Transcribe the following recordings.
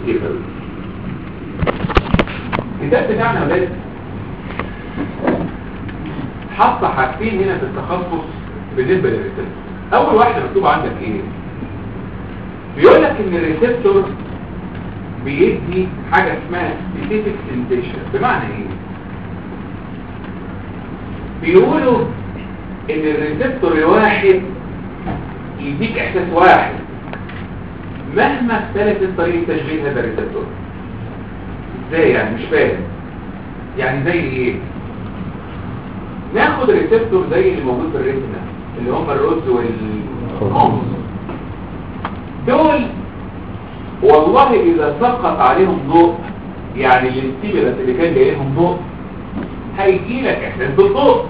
كتير قوي الكتاب بتاعنا يا ولاد حاطه حاجتين هنا في التخصص بالنسبه للريسبتور اول واحده مكتوب عندك ايه بيقول لك ان الريسبتور بيدي حاجه اسمها specific sensation بمعنى ايه بيقولوا ان الريسبتور الواحد يديك احساس واحد مهما اختلفت طريقه تشغيل هذا الريسبتور ازاي يعني مش فاهم يعني زي ايه ناخد ريسبتور زي اللي موجود في الريتنا اللي هم الرز والخمس دول والله اذا سقط عليهم ضوء يعني الاستيمولس اللي كان جاي لهم ضوء هيجي لك احساس بالضوء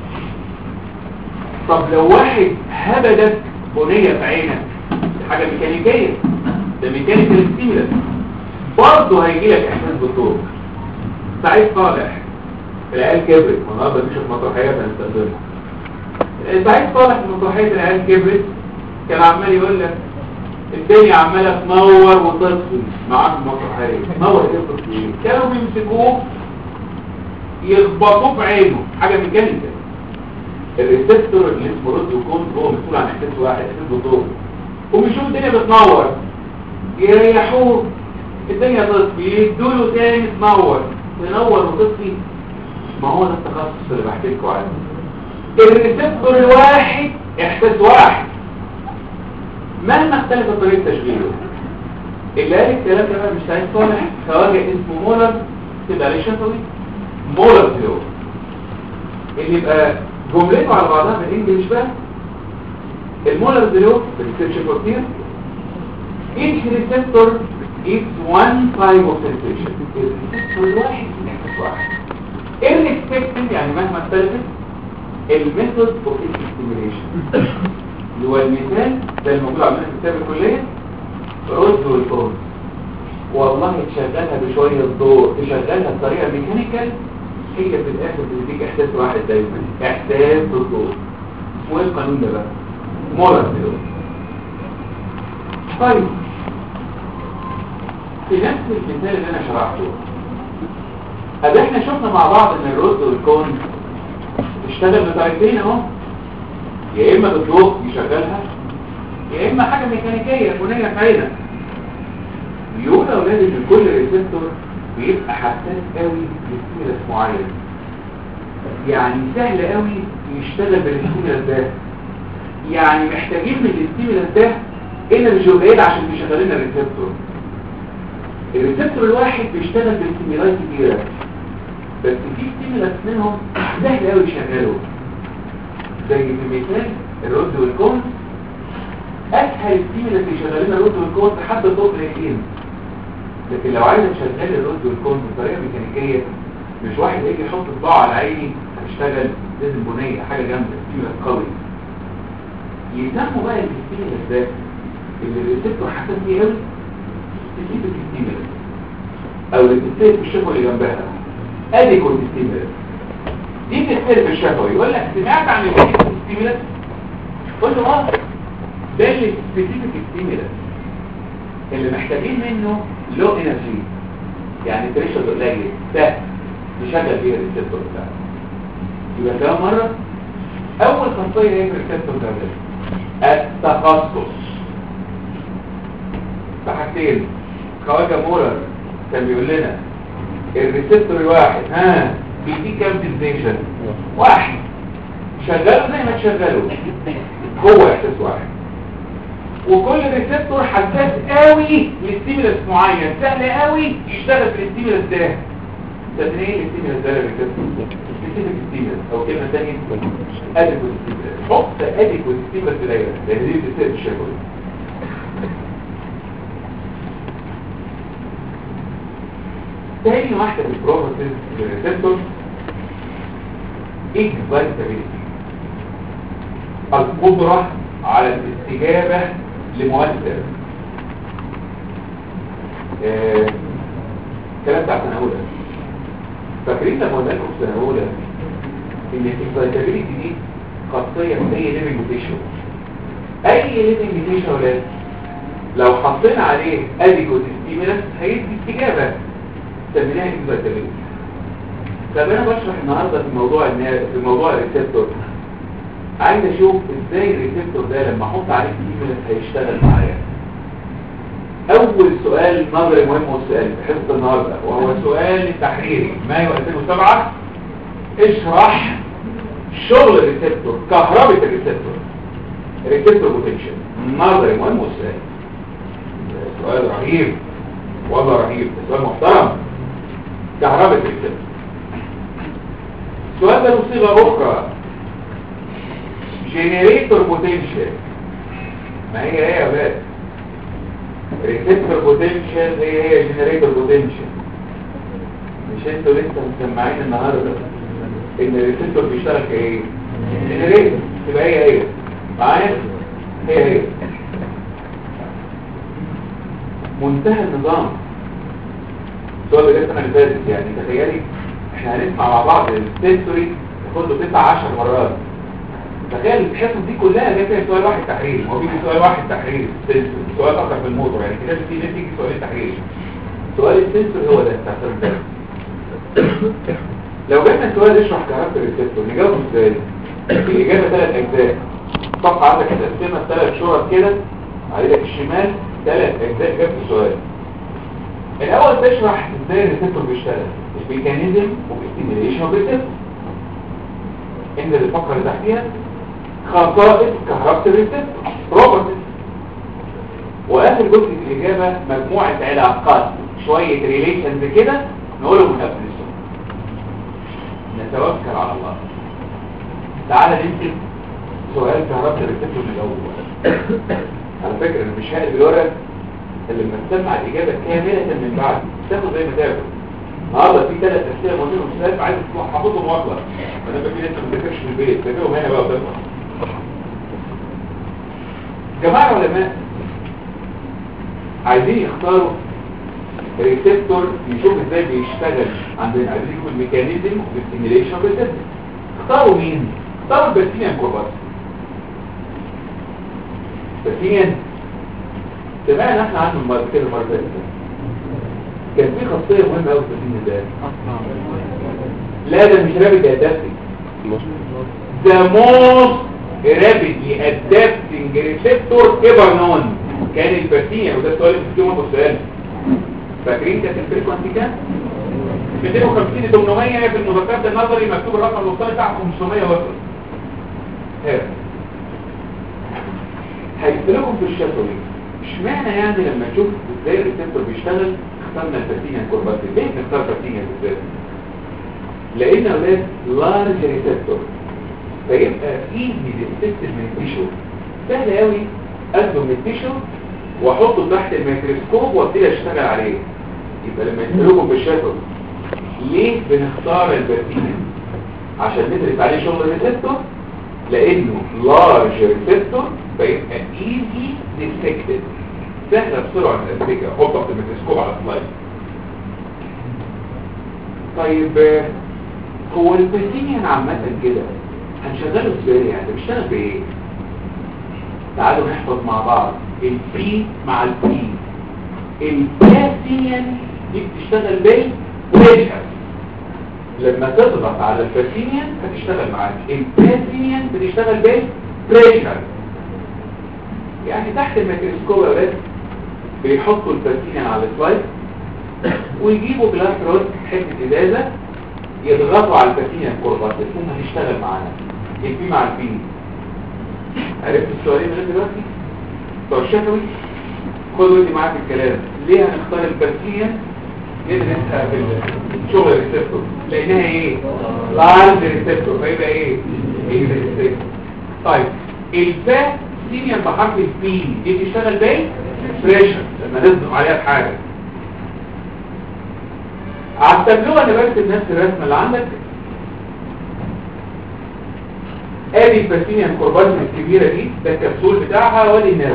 طب لو واحد هبدت بنيه في عينك دي حاجه ميكانيكيه ده ميكانيكال ستيمولس برضه هيجي لك احساس بالضوء سعيد صالح العيال كبرت والنهارده دي شوف مسرحيات هنستخدمها سعيد صالح في مسرحيه العيال كبرت كان عمال يقول لك الدنيا عماله تنور وتطفي معاك مسرحيه تنور ايه وتطفي ايه كانوا بيمسكوه يخبطوه في عينه حاجه ميكانيكال الريسبتور اللي اسمه رد وكون هو مسؤول عن احساس واحد احساس بالضوء وبيشوف الدنيا بتنور يريحوه الدنيا تطفي يدوله تاني تنور تنور وتطفي ما هو ده التخصص اللي بحكي لكم عنه الريسبتور الواحد احساس واحد مهما اختلفت طريقه تشغيله اللي قال الكلام ده بقى مش سعيد صالح خواجه اسمه مولر تبقى ليه شفوي مولر ثيوري اللي يبقى جملته على بعضها بالانجلش بقى المولر ثيوري في الريسيرش فورتير each receptor is one type of sensation الريسبتور الواحد احساس واحد irrespective يعني مهما اختلفت الميثود اوف stimulation اللي هو المثال ده الموجود عندنا في كتاب الكليه رز والفرن والله تشغلها بشويه ضوء تشغلها بطريقه ميكانيكال هي في الاخر بتديك احساس واحد دايما احساس بالضوء اسمه ايه القانون ده بقى مولر ثيوري طيب في نفس المثال اللي انا شرحته ادي احنا شفنا مع بعض ان الرز والكون اشتغل بطريقتين اهو يا اما بالضوء يشغلها يا اما حاجه ميكانيكيه بنيه في عينك بيقول اولاد ان كل ريسبتور بيبقى حساس قوي لستيمولس معين يعني سهل قوي يشتغل بالستيمولس ده يعني محتاجين من الستيمولس ده انرجي عشان يشغل لنا الريسبتور الريسبتور الواحد بيشتغل باستيمولاي كتيره بس في ستيمولس منهم سهل قوي يشغله زي في مثال الرد والكون اسهل ستيمولس يشغل لنا الرد والكون لحد الضوء قليلين لكن لو عايز اشغل الرد والكون بطريقه ميكانيكيه مش واحد يجي يحط صباعه على عيني هشتغل لازم بنيه حاجه جامده ستيمولس قوي يسموا بقى الستيمولس ده اللي الريسبتور حساس فيه قوي سبيسيفيك ستيمولس او اللي بتتسيب في الشفوي اللي جنبها اديكوت ستيمولس دي بتتسيب في الشفوي يقول لك سمعت عن الاديكوت ستيمولس قول له اه ده اللي سبيسيفيك ستيمولس اللي محتاجين منه لو انرجي يعني بريشر قليل ده نشغل بيها الريسبتور بتاعه يبقى كمان مره اول خاصيه ايه في الريسبتور ده التخصص فحاجتين خواجه مولر كان بيقول لنا الريسبتور الواحد ها بيديك كام سنسيشن واحد شغله زي ما تشغله هو احساس واحد وكل ريسبتور حساس قوي لستيمولس معين سهل قوي يشتغل في الستيمولس ده ده من ايه الستيمولس ده الريسبتور سبيسيفيك ستيمولس او كلمه ثانيه اديكوت ستيمولس حط اديكوت ستيمولس في دايره لان دي بتصير الشكل تاني واحدة من البروبرتيز للريسبتور اكزايتابيلتي القدرة على الاستجابة لمؤثر آه، الكلام بتاع سنة أولى فاكرين لما قلنا لكم في سنة أولى إن الاكزايتابيلتي دي خاصية في أي ليفنج تيشو أي ليفنج تيشو ولاد لو حطينا عليه اديكوت ستيمولس هيدي استجابه سميناها اكزاتيريت طب انا بشرح النهارده في موضوع النا- في موضوع الريسبتور عايز اشوف ازاي الريسبتور ده لما احط عليه ستيمولس هيشتغل معايا اول سؤال نظري مهم والسؤال في حصه النهارده وهو سؤال التحريري مايو 2007 اشرح شغل الريسبتور كهرباء الريسبتور الريسبتور بوتنشال نظري مهم والسؤال سؤال رهيب والله رهيب سؤال محترم كهرباء الريسبتور السؤال ده له صيغه اخرى جنريتور بوتنشال ما هي ايه يا ولاد ريسبتور بوتنشال هي هي جنريتور بوتنشال مش انتوا لسه مسمعين النهارده ان الريسبتور بيشتغل كايه جنريتور تبقى هي هي معايا هي هي منتهى النظام السؤال اللي السنه اللي فاتت يعني تخيلي احنا هنسمع مع بعض السنسوري ياخد له 9 10 مرات تخيل الحصص دي كلها جايه فيها سؤال واحد تحريري هو بيجي سؤال واحد تحريري سنسور سؤال اكتر في الموتور يعني كده في ناس تيجي سؤالين تحريري سؤال السنسور هو ده بتاع السنسور لو جبنا سؤال اشرح كهرباء الريسبتور نجاوبه ازاي الاجابه ثلاث اجزاء الصفحه عندك هتقسمها ثلاث شرط كده على ايدك الشمال ثلاث اجزاء جبت السؤال الاول تشرح ازاي الريسبتور بيشتغل الميكانيزم والاستيميليشن والريسبتور انزل الفقره اللي تحتيها خصائص كهرباء الريسبتور بروبرتيز واخر جزء في الاجابه مجموعه علاقات شويه ريليشنز كده نقولهم من قبل السؤال نتوكل على الله تعالى نمسك سؤال كهرباء الريسبتور من الاول على فكره انا مش هقلب الورق اللي لما تسمع الاجابه كامله من بعد تاخد زي ما تاخد النهارده في ثلاث اسئله مهمين وثلاث عايز تروح حافظهم واطلع ما دام في لسه ما بتذاكرش في البيت ذاكرهم هنا بقى قدامك جماعه علماء عايزين يختاروا ريسبتور يشوف ازاي بيشتغل عندنا عايزين يشوفوا الميكانيزم والستيميليشن ريسبتور اختاروا مين؟ اختاروا البرسينيان كورباس برسينيان سمعنا احنا عنه المره كده المره اللي فاتت كان في خاصيه مهمه قوي في البرسينيان ده لا ده مش رابط ادابتنج the most rapidly adapting receptor ever known كان البرسينيان وده السؤال اللي بتجيبه انتوا السؤال فاكرين كانت الفريكونسي كام 250 800 في المذكرات النظري مكتوب الرقم الوصلي بتاع 500 وصل هذا هيختلفوا في الشفوي اشمعنى يعني لما نشوف ازاي الريسبتور بيشتغل اخترنا البرسينيان كورباتي ليه نختار البرسينيان بالذات لان اولاد لارج ريسبتور فيبقى ايزي ديستكتد من التيشو سهل قوي اخده من التيشو واحطه تحت الميكروسكوب وابتدي اشتغل عليه يبقى لما يسالوكم في الشفوي ليه بنختار البرسينيان عشان ندرس عليه شغل الريسبتور لانه لارج ريسبتور فيبقى ايزي ديتكتد سهله بسرعه نمسكها احطها في الميكروسكوب على السلايد طيب آه، هو البرسينيان عامه كده هنشغله ازاي يعني بيشتغل بايه تعالوا نحفظ مع بعض البي مع البي البرسينيان دي بتشتغل بايه بريشر لما تضغط على البرسينيان هتشتغل معاك البرسينيان بتشتغل بايه بريشر يعني تحت الميكروسكوب يا ولاد بيحطوا البرسينيان على السلايد ويجيبوا جلاس رود حته ازازه يضغطوا على البرسينيان كوربات ثم هتشتغل معانا البي مع البي عرفت السؤالين لغايه دلوقتي بتوع الشفوي خد ودي معاك الكلام ليه هنختار البرسينيان ندرسها في الشغل الريسبتور لانها ايه لارج ريسبتور فيبقى ايه ايه ريسبتور طيب الفا سينيور بحرف البي دي بتشتغل بايه بريشر لما نصدق عليها بحاجه على التابلوه انا برسم نفس الرسمه اللي عندك ادي البرسينيان كوربانس الكبيره دي ده الكبسول بتاعها وادي الناوي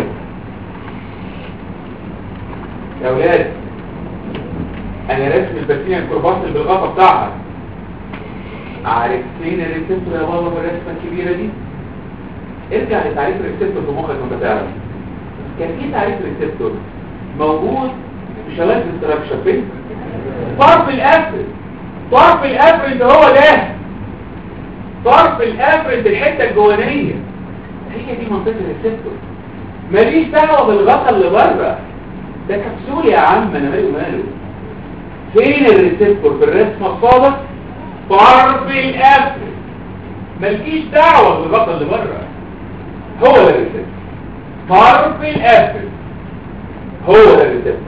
يا اولاد انا رسم البرسينيان كوربانس بالغطا بتاعها عارف فين الريسبتور يا بابا بالرسمه الكبيره دي ارجع لتعريف الريسبتور في مخك وانت تعرف كان في تعريف ريسبتور موجود في شغال في الستراكشر فين طرف الافرد طرف الافرد هو ده طرف الافرد الحته الجوانيه هي دي منطقه الريسبتور ماليش دعوه بالغطا اللي بره ده كبسول يا عم انا مالي وماله فين الريسبتور في الرسمه الصادق طرف الافرد مالكيش دعوه بالغطا اللي بره هو ده الريسبتور طرف الافرد هو ده الريسبتور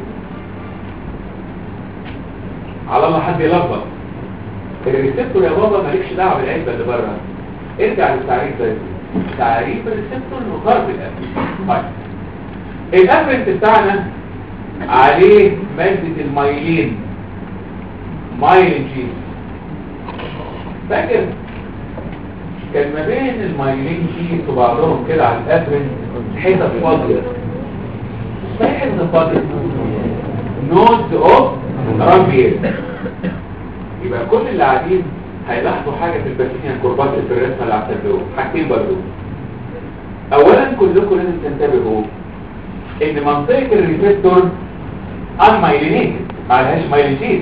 على الله حد يلخبط الريسبتور يا بابا مالكش دعوه بالعلبه اللي بره ارجع للتعريف ده تعريف الريسبتور انه طرف الافرد طيب الافرد بتاعنا عليه ماده المايلين مايلين جيز فاكر كان ما بين المايلين جيز وبعضهم كده على الافرد حتت فاضيه اسمها حته فاضيه نودز اوف رامبير يبقى كل اللي قاعدين هيلاحظوا حاجة في الباتينيا الكوربات في الرسمة اللي هتنبهوا حاجتين برضو اولا كلكم لازم تنتبهوا ان منطقة الريسبتور انمايلينيتد ما لهاش مايلينيت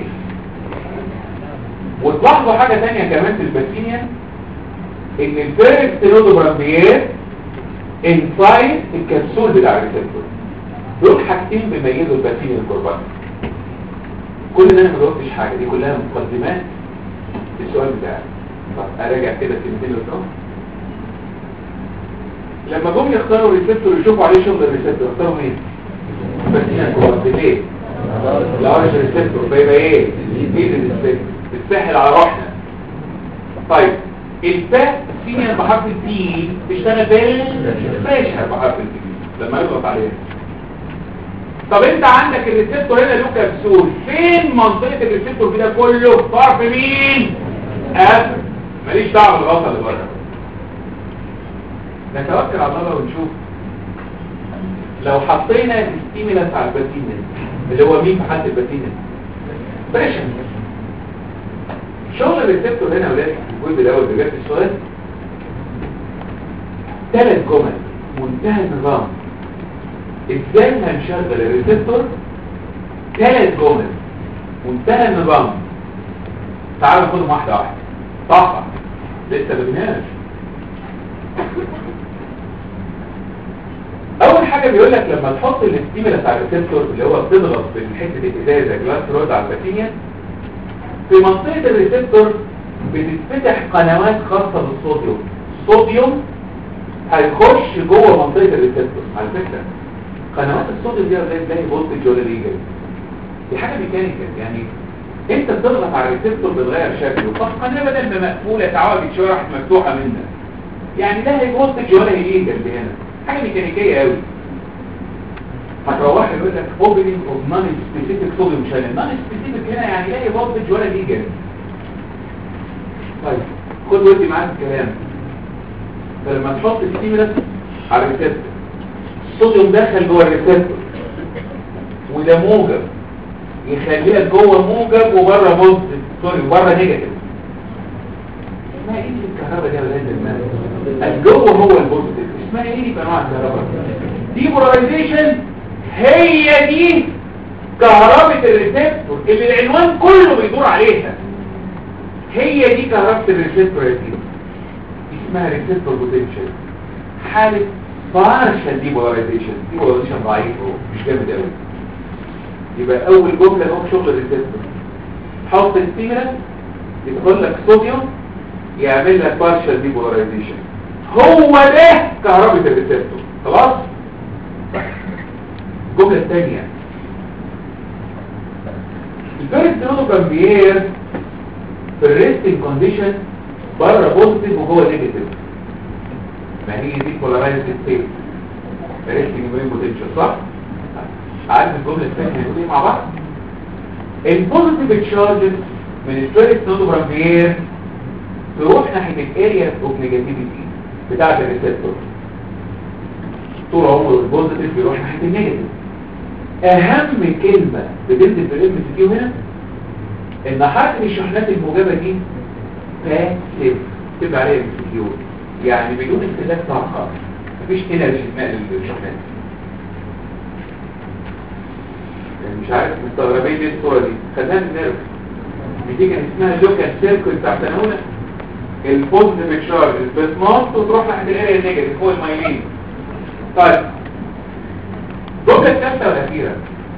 وتلاحظوا حاجة تانية كمان في الباتينيا ان الفيرست نودوبرامبير انسايد الكبسول بتاع الريسبتور دول حاجتين بيميزوا الباتينيا الكوربات كل ده انا ما جاوبتش حاجه دي كلها مقدمات السؤال بتاعي طب اراجع كده الكلمتين اللي قلتهم لما جم يختاروا الريسبتور يشوفوا عليه شغل الريسبتور اختاروا مين بس هنا كوارت ليه الارش ريسبتور فيبقى ايه ايه الريسبتور بتسهل على روحنا طيب الفاء سينيا بحرف التي بيشتغل بالفريشر بحرف التي لما يضغط عليها طب انت عندك الريسبتور هنا له كبسول فين منطقه الريسبتور كده كله طرف مين اب ماليش دعوه بالغلطه اللي بره نتوكل على الله ونشوف لو حطينا الستيمولاس على الباتينس اللي هو مين في حد الباتينس بريشن شغل الريسبتور هنا ولاد الجزء الاول بجد السؤال ثلاث جمل منتهى النظام ازاي هنشغل الريسبتور ثلاث جمل منتهى النظام تعالوا ناخدهم واحده واحده طاقه لسه ما بناش اول حاجه بيقول لك لما تحط الاستيمولاس على الريسبتور اللي هو بتضغط في حته الازازه جلاس رود على الباتينيا في منطقه الريسبتور بتتفتح قنوات خاصه بالصوديوم الصوديوم هيخش جوه منطقه الريسبتور على فكره قنوات الصوديوم دي تلاقي فولتج ولا ليجل دي حاجه ميكانيكال يعني انت بتضغط على الريسبتور بتغير شكله طب قناه بدل ما مقفوله تعالى شويه راحت مفتوحه منها يعني لا هي فولتج ولا هي ليجل هنا حاجه ميكانيكيه قوي هتروح يقول لك اوبننج اوف نون سبيسيفيك صوديوم شانل نون سبيسيفيك هنا يعني لا هي فولتج ولا ليجل طيب خد ودي معاك الكلام فلما تحط ستيمولاس على الريسبتور الصوديوم دخل جوه الريسبتور وده موجب يخليها جوه موجب وبره بوزيتيف سوري وبره نيجاتيف اسمها ايه الكهرباء دي يا ولاد المال الجوه هو البوزيتيف اسمها ايه دي انواع الكهرباء دي بولاريزيشن هي دي كهرباء الريسبتور اللي العنوان كله بيدور عليها هي دي كهرباء الريسبتور يا سيدي اسمها ريسبتور بوتنشال حاله بارشال دي بولاريزيشن دي بولاريزيشن ضعيف مش جامد قوي يبقى اول جمله هو شغل الريسبتور حط الستيمولاس يدخل لك صوديوم يعمل لك بارشال دي بولاريزيشن هو ده كهرباء الريسبتور خلاص الجمله الثانيه الفيرست نودوبامبير في الريستنج كونديشن بره بوزيتيف وجوه نيجاتيف ما هي دي بولارايزد ستيت ريستنج مين بوتنشال صح عارف الجمله الثانيه هنقول ايه مع بعض البوزيتيف تشارجز من الفيرست نودوبامبير تروح ناحيه الاريا اوف نيجاتيفيتي بتاعه الريسبتور طول عمره البوزيتيف بيروح ناحيه النيجاتيف اهم كلمه بتنزل في الام سي كيو هنا ان حركه الشحنات الموجبه دي باسيف تبقى عليها ام سي كيو يعني بدون استهلاك طاقه مفيش انرجي نقل للشحنات يعني مش عارف مستغربين ليه الصوره دي خدها من النيرف دي كان اسمها لوكال سيركل بتاع تناولة البوزيتيف تشارج بتنط وتروح ناحيه الاريا النيجاتيف فوق المايلين طيب الجمله الثالثه والاخيره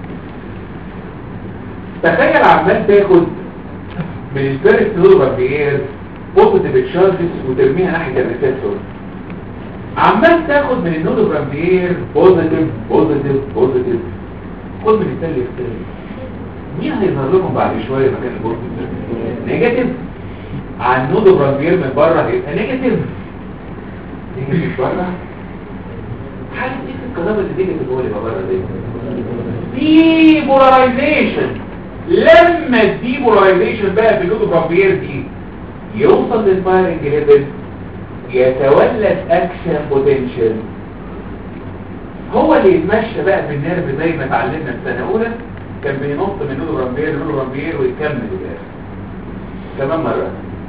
تخيل عمال تاخد من الفيرست نورمال بيير بوزيتيف تشارجز وترميها ناحيه الريسبتور عمال تاخد من النودوجرام بيير بوزيتيف بوزيتيف بوزيتيف خد من التالي التالي مين هيظهر لكم بعد شويه مكان البوزيتيف نيجاتيف على النودوجرام بيير من بره هيبقى نيجاتيف نيجاتيف بره حاجه دي في الكلام اللي نيجاتيف هو اللي بره ده دي بولاريزيشن لما الدي بولاريزيشن بقى في النودوجرام بيير دي يوصل للفايرنج ليفل يتولد اكشن بوتنشال هو اللي يتمشى بقى في النيرف زي ما اتعلمنا في سنه اولى كان بينط من نور رامبير لنور رامبير ويكمل للاخر كمان مره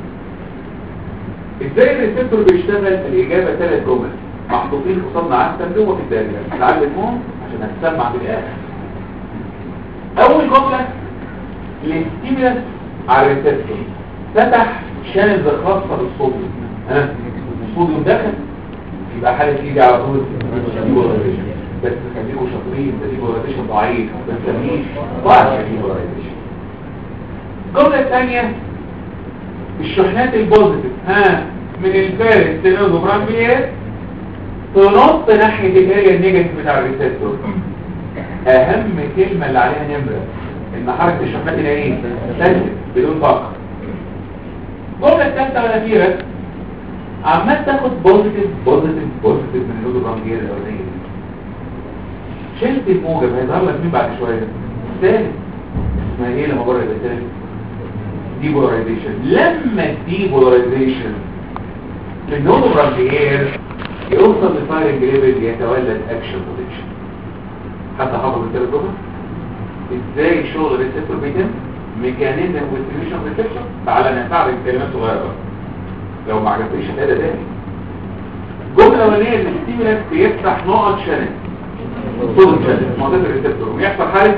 ازاي الريسبتور بيشتغل الاجابه ثلاث جمل محطوطين قصادنا على الترجمه في الدايره نتعلمهم عشان هتسمع في الاخر اول جمله الاستيمولس على الريسبتور فتح شانلز خاصه بالصوديوم ها الصوديوم دخل يبقى حالة ايدي على طول ديبولاريزيشن بس خليكم شاطرين ده ديبولاريزيشن ضعيف ما نسميش ضعف ديبولاريزيشن الجملة الثانية الشحنات البوزيتيف ها من الفارس تنوزوبرام بيات تنط ناحية الاريا النيجاتيف بتاع الريسبتور اهم كلمة اللي عليها نمرة ان حركة الشحنات اللي ايه تنزل بدون طاقة الجملة الثالثة والأخيرة عمال تاخد بوزيتيف بوزيتيف بوزيتيف من النودوجرام جير الاولانيه دي شلت الموجب هيظهر لك مين بعد شويه ثالث اسمها ايه لما بره يبقى ثالث ديبولاريزيشن لما الديبولاريزيشن في النودوجرام جير يوصل لفايرنج ليفل يتولد اكشن بوتنشال حتى حافظ الثالث جمله ازاي شغل الريسبتور بيتم ميكانيزم والسوليوشن ريسبشن تعالى نستعرض كلمات صغيره بقى لو ما عجبتنيش هتلاقي ده تاني الجمله الاولانيه ان الستيمولس بيفتح نقط شانل صوت شانل منطقه الريسبتور ويحصل حاله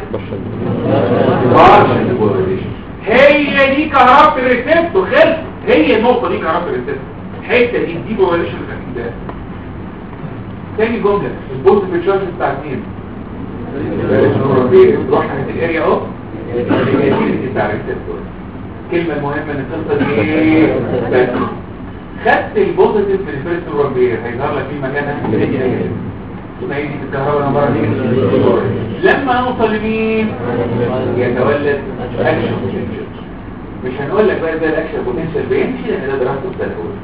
بارشل ديبولاريزيشن هي دي كهرباء الريسبتور خلص هي النقطه دي كهرباء الريسبتور الحته دي ديبولاريزيشن ده تاني جمله البوزيتيف تشارج بتاع مين تروح ناحيه الاريا اهو بتاع الريسبتور الكلمه المهمه ان القصه دي ايه بس خدت البوزيتيف في الفيرست رامبير هيظهر لك في مكانها اسمها ايه دي في الكهرباء انا بره دي لما نوصل لمين يتولد اكشن بوتنشال مش هنقول لك بقى ازاي الاكشن بوتنشال بيمشي لان ده دراسته السنه الاولى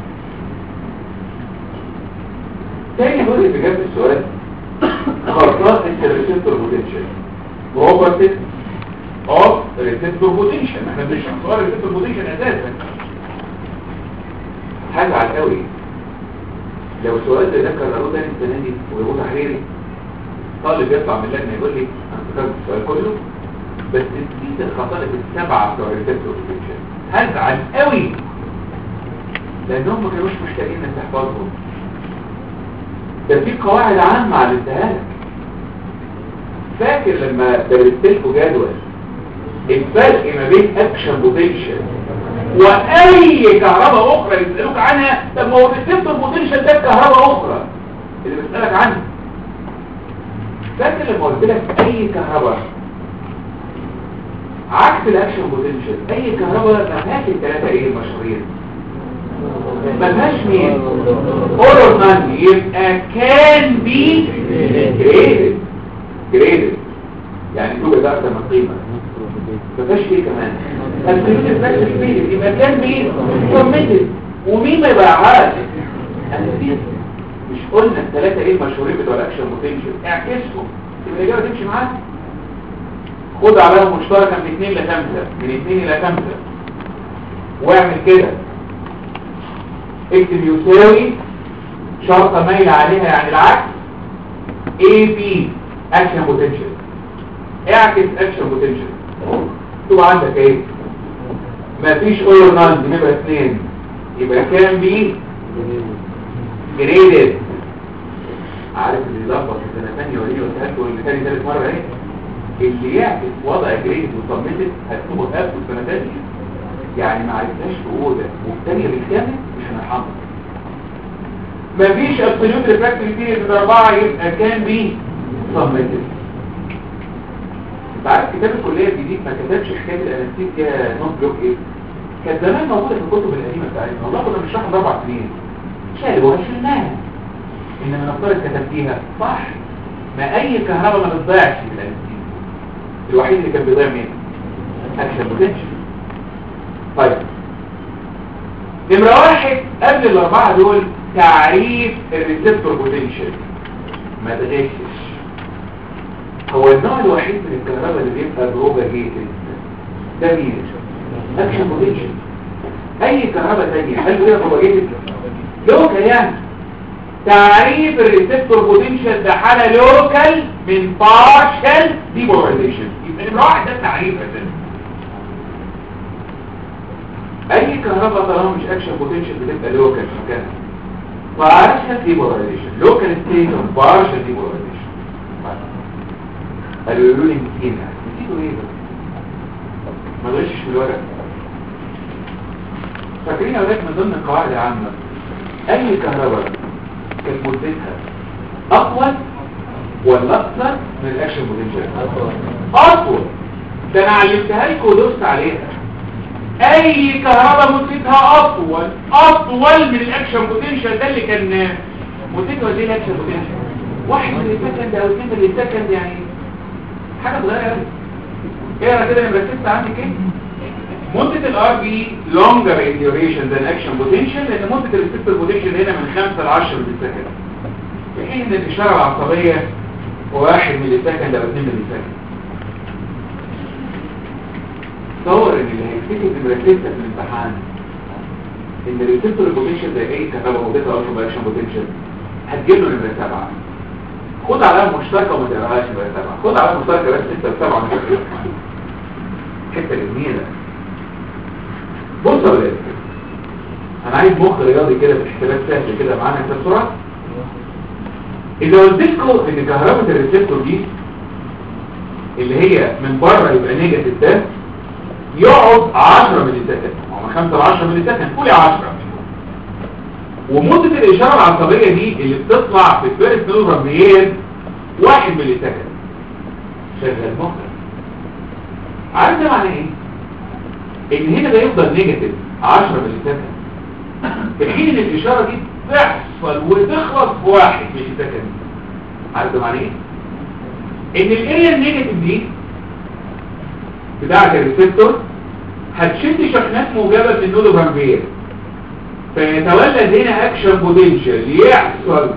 تاني جزء في اجابه السؤال خاصه الريسبتور بوتنشال بروبرتيز اوف ريسبتور بوتنشال احنا بنشرح سؤال ريسبتور بوتنشال اساسا هزعل قوي لو السؤال ده كرروه تاني السنه دي ويقول تحريري طالب يطلع من اللجنه يقول لي انا افتكرت السؤال كله بس نسيت الخصائص السبعه بتوع الريسبتور بوتنشال هزعل قوي لانهم ما كانوش محتاجين انك تحفظهم ده في قواعد عامه علمتها لك فاكر لما درست لكم جدول الفرق ما بين اكشن بوتنشال واي كهرباء اخرى يسألوك عنها طب ما هو الريسبتور بوتنشال ده كهرباء اخرى اللي بسألك عنها فاكر لما قلت لك اي كهرباء عكس الاكشن بوتنشال اي كهرباء ما فيهاش الثلاثه ايه المشهورين ما فيهاش مين اورو نان يبقى كان بي جريدد جريدد يعني توجد اكثر من قيمه ما فيهاش ايه كمان الفلوس نفس الفيلم يبقى كان مين كوميتد ومين ما يبيعهاش انستيز مش قلنا الثلاثه ايه المشهورين بتوع الاكشن بوتنشال اعكسهم يبقى الاجابه تمشي معاك خد عليهم مشتركه من 2 ل 5 من 2 الى 5 واعمل كده اكتب يساوي شرطه مايله عليها يعني العكس اي بي اكشن بوتنشال اعكس اكشن بوتنشال مكتوب عندك ايه مفيش اور نان دي نمره 2 يبقى كام بي جريدد عارف اللي يلخبط في سنه ثانيه وليه قلت لكم اللي تاني ثالث مره ايه اللي يعكس وضع جريد وصمتت هتكتبه قبل السنه الثانيه يعني ما عرفناش في اوضه والثانيه بالكامل مش هنرحمها مفيش ابسوليوت ريفراكتوري بيريد اربعه يبقى كان بي صمتت انت عارف كتاب الكليه الجديد ما كتبش حكايه الانستيزيا نون بلوك ايه كانت زمان موجوده في الكتب القديمه بتاعتنا والله كنا بنشرحها من اربع سنين شالوا وشلناها انما نفترض كتبتيها صح ما اي كهرباء ما بتضيعش في الانستيزيا الوحيد اللي كان بيضيع مين اكشن بوتنشال طيب نمرة واحد قبل الاربعة دول تعريف الريسبتور بوتنشال ما تغشش هو النوع الوحيد من الكهرباء اللي بيبقى بروباجيتد ده مين اكشن بوتنشال اي كهرباء تانية هل هي بروباجيتد لوكال يعني تعريف الريسبتور بوتنشال ده حالة لوكال من بارشال ديبولاريزيشن يبقى نمرة واحد ده التعريف اساسا اي كهرباء طالما مش اكشن بوتنشال بتبقى لوكال في مكانها بارشال ديبولاريزيشن لوكال ستيت اوف بارشال ديبولاريزيشن قالوا يقولوا لي مسكينة نسيتوا ايه ده ما غشش في الورق فاكرين يا ولاد من ضمن القواعد العامة اي كهرباء كانت مدتها اطول ولا اكثر من الاكشن بوتنشال اطول ده انا علمتها لكم ودوست عليها اي كهرباء مدتها اطول اطول من الاكشن بوتنشال ده اللي كان مدته زي الاكشن بوتنشال واحد من السكند او اثنين من السكند يعني حاجه صغيره قوي اقرا كده نمره 6 عندك ايه مدة الار بي longer in duration than action potential لان مدة الريسبتور بوتنشال هنا من 5 ل 10 ملي سكند في حين ان الاشارة العصبية 1 ملي سكند او 2 ملي سكند تصور ان اللي هيكتب نمرة 6 في الامتحان ان الريسبتور بوتنشال زي ايه كهرباء مدتها اصلا باكشن بوتنشال هتجيب له نمرة 7 خد عليها مشتركة وما تقراهاش نمرة 7 خد عليها مشتركة بس 6 و7 وما تقراهاش حتة جميلة بص يا ولاد انا عايز مخ رياضي كده في حسابات سهله كده معانا كده بسرعه اذا قلت لكم ان كهرباء الريسبتور دي اللي هي من بره يبقى نيجاتيف ده يقعد 10 ملي سكند او من 5 ل 10 ملي سكند قولي 10 ومده الاشاره العصبيه دي اللي بتطلع في الفيرست نورال رميين 1 ملي سكند شغال مخك عارف ده معناه ايه ان هنا ده يفضل نيجاتيف 10 ملي سكند في حين ان الاشاره دي تحصل وتخلص في 1 ملي سكند عارف ده معناه ايه ان الاريا النيجاتيف دي بتاعه الريسبتور هتشد شحنات موجبه من النود فامبير فيتولد هنا اكشن بوتنشال يحصل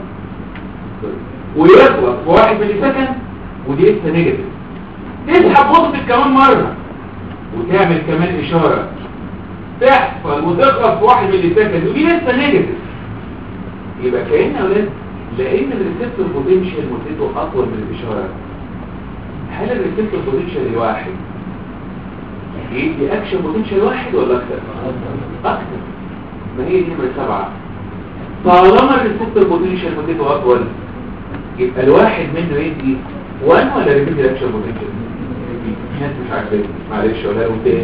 ويخلص في 1 ملي سكند ودي لسه نيجاتيف تسحب بوزيتيف كمان مره وتعمل كمان اشاره تحصل وتخلص في 1 ملي سكند ودي لسه نيجاتيف يبقى كأن يا ولاد لان الريسبتور بوتنشال مدته اطول من الاشاره هل الريسبتور بوتنشال الواحد يدي اكشن بوتنشال واحد ولا اكتر اكتر ما هي دي نمره سبعة طالما الريسبتور بوتنشال مدته اطول يبقى الواحد منه يدي 1 ولا ريبيت اكشن بوتنشال في ناس مش عارفين معلش ولا لو تاني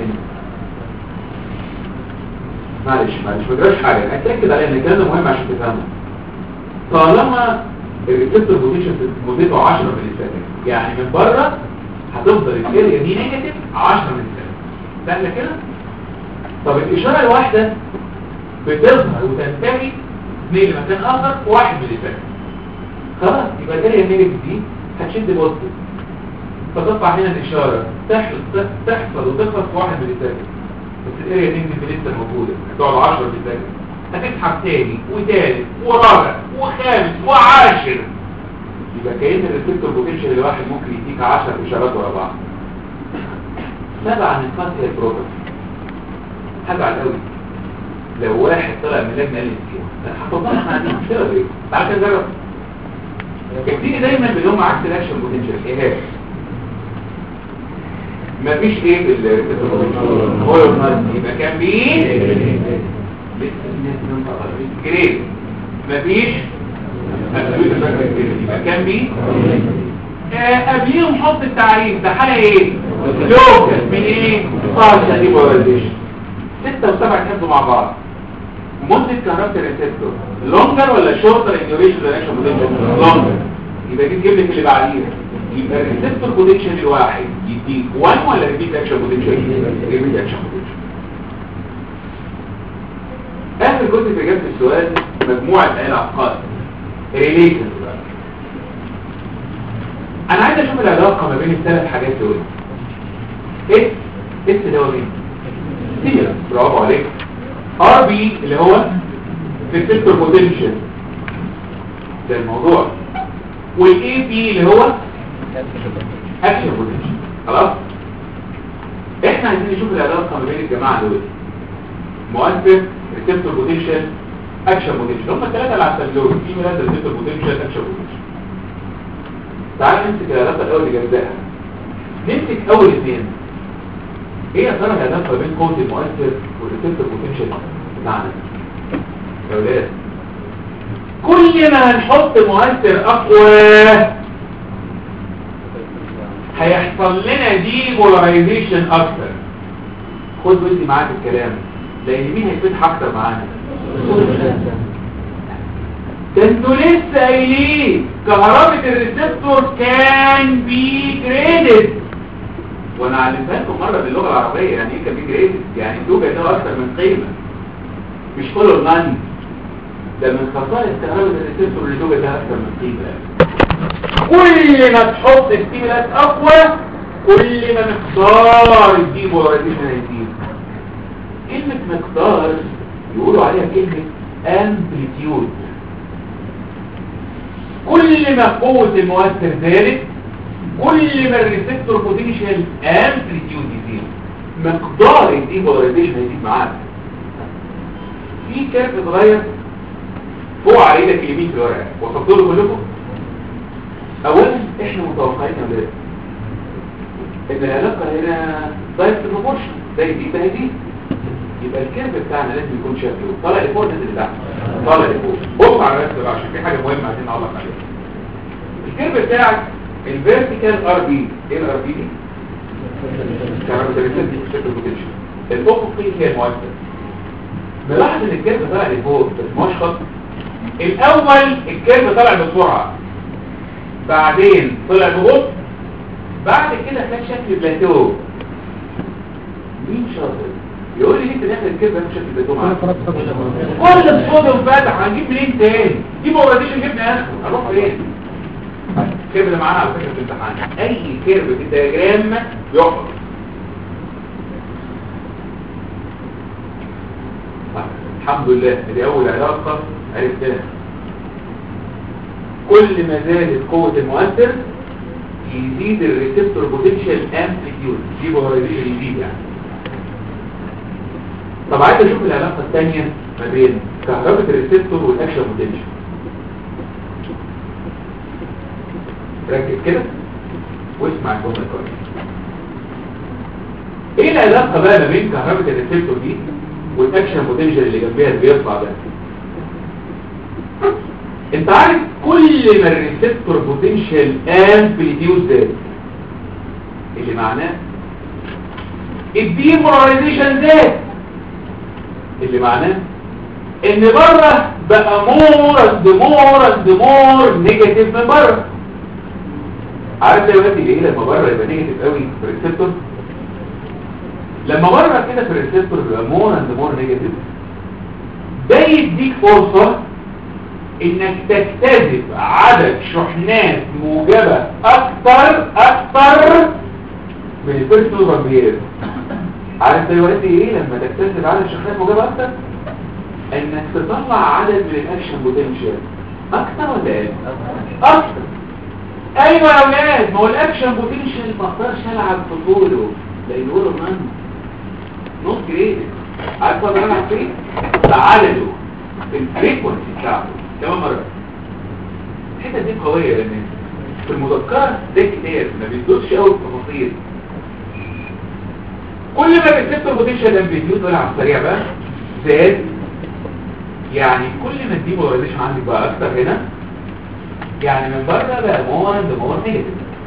معلش معلش ما تقراش حاجه اتاكد على ان الكلام ده مهم عشان تفهمه طالما الريسبتور بوتنشال مدته 10 ملي سكند يعني من بره هتفضل الاريا دي نيجاتيف 10 ملي سكند سهله كده طب الاشاره الواحده بتظهر وتنتهي من مكان اخر في 1 ملي سكند خلاص يبقى الاريا النيجاتيف دي هتشد بوزيتيف فتطلع هنا الاشاره تحصل تحصل وتخلص في 1 ملي سكند بس الاريا النيجاتيف لسه موجوده هتقعد 10 ملي سكند هتسحب تاني وتالت ورابع وخامس وعاشر يبقى كأن الريسبتور بوتنشال الواحد ممكن يديك 10 اشارات ورا بعض سبع نقاط هي البروبرتي هزعل قوي لو واحد طلع من لجنه قال لي فيها هتطلع احنا عندنا مشكله ايه تعال كده نجرب ابتدي دايما باللي هم عكس الاكشن بوتنشال ايه هي مفيش ايه في الريسبتور بوتنشال هو يبقى كان مين لسه الناس بتنطق جريد مفيش يبقى كام بي آه، قبليهم حط التعريف ده حاله ايه لوكال من ايه بارشال ديبولاريزيشن ستة وسبعة يحطوا مع بعض مدة كهرباء الريسبتور لونجر ولا شورتر انيوريشن رياكشن بوتنشال لونجر يبقى دي تجيب لك اللي بعديها يبقى الريسبتور بوتنشال الواحد يديك 1 ولا ريبيت اكشن بوتنشال ريبيت اكشن بوتنشال اخر جزء في اجابه السؤال مجموعه علاقات ريليشن انا عايز اشوف العلاقه ما بين الثلاث حاجات دول ايه اس ده هو مين سيميلر برافو عليك ار بي اللي هو ريسبتور بوتنشال ده الموضوع والاي بي اللي هو اكشن بوتنشال خلاص احنا عايزين نشوف العلاقه ما بين الجماعه دول مؤثر ريسبتور بوتنشال اكشن بوتنشال هم الثلاثه اللي على التلفزيون في ميلاد ريسبتور بوتنشال اكشن بوتنشال تعال نمسك العلاقه الاول اللي جنبها نمسك اول اثنين ايه يا ترى العلاقه ما بين قوه المؤثر والريسبتور بوتنشال بتاعنا يا ولاد كل ما هنحط مؤثر اقوى هيحصل لنا دي بولاريزيشن اكتر خد ودي معاك الكلام لان مين هيفتح اكتر معانا ده انتوا لسه قايلين كهرباء الريسبتور كان بي جريدد وانا علمتها لكم مره باللغه العربيه يعني ايه كان بي جريدد يعني توجد له اكتر من قيمه مش كله الماني ده من خصائص كهرباء الريسبتور اللي توجد لها اكتر من قيمه كل ما تحط ستيمولات اقوى كل ما مقدار الديبولاريزيشن هيزيد كلمة مقدار يقولوا عليها كلمة امبليتيود كل ما قوة المؤثر زادت كل ما الريسبتور بوتنشال امبليتيود يزيد مقدار الديبولاريزيشن هيزيد معاك في كيرف اتغير فوق على ايدك اليمين في الورقه وصلت له كلكم اولا احنا متوقعين يا ولاد ان العلاقه هنا دايركت بروبورشن ده يزيد ده يزيد يبقى الكيرف بتاعنا لازم يكون شكله طالع لفوق نازل لتحت طالع لفوق بص على الرسم بقى عشان في حاجه مهمه عايزين نعلق عليها الكيرف بتاعك الفيرتيكال ار بي ايه الار بي دي؟ كاركترستيك بوتنشال الافقي هي المؤثر ملاحظ ان الكيرف طالع لفوق بس مش خط الاول الكيرف طالع بسرعه بعدين طلع ببطء بعد كده خد شكل بلاتو مين شاطر يقول لي ليه في الاخر الكيرف ده شكل بلاتو معاك كل الصوديوم فاتح هنجيب منين تاني دي بوراديشن جبنا اخره هنروح فين الكيرف اللي معانا على فكره في الامتحان اي كيرف في الدياجرام يحفظ الحمد لله دي اول علاقه عرفتها كل ما زادت قوة المؤثر يزيد الريسبتور بوتنشال امبليتيود دي بولاريزيشن يزيد يعني طب عايز اشوف العلاقة الثانية ما بين كهرباء الريسبتور والاكشن بوتنشال ركز كده واسمع الجملة كويس ايه العلاقة بقى ما بين كهرباء الريسبتور دي والاكشن بوتنشال اللي جنبيها اللي بيطلع ده انت عارف كل ما الريسبتور بوتنشال امبليتيود زاد اللي معناه الديبولاريزيشن زاد اللي معناه ان بره بقى مور اند مور اند مور نيجاتيف من بره عارف دلوقتي ايه لما بره يبقى نيجاتيف قوي في الريسبتور لما بره كده في الريسبتور بيبقى مور اند مور نيجاتيف ده يديك فرصه انك تجتذب عدد شحنات موجبة اكتر اكتر من الفيرست ربيات عارف دلوقتي ايه لما تجتذب عدد شحنات موجبة اكتر انك تطلع عدد من الاكشن بوتنشال اكتر ولا ايه اكتر ايوه يا اولاد ما هو الاكشن بوتنشال ما اقدرش العب في طوله لانه هو من نوت جريد عارف انا العب فين بعدده الفريكونسي بتاعته كمان مرة الحتة دي قوية لان في المذكرة ده كتير ما بيدوش قوي التفاصيل كل ما الريسبتور بوتنشال امبليتيود طلع على السريع بقى زاد يعني كل ما الديبولاريزيشن عندك بقى اكتر هنا يعني من بره بقى مور اند مور نيجاتيف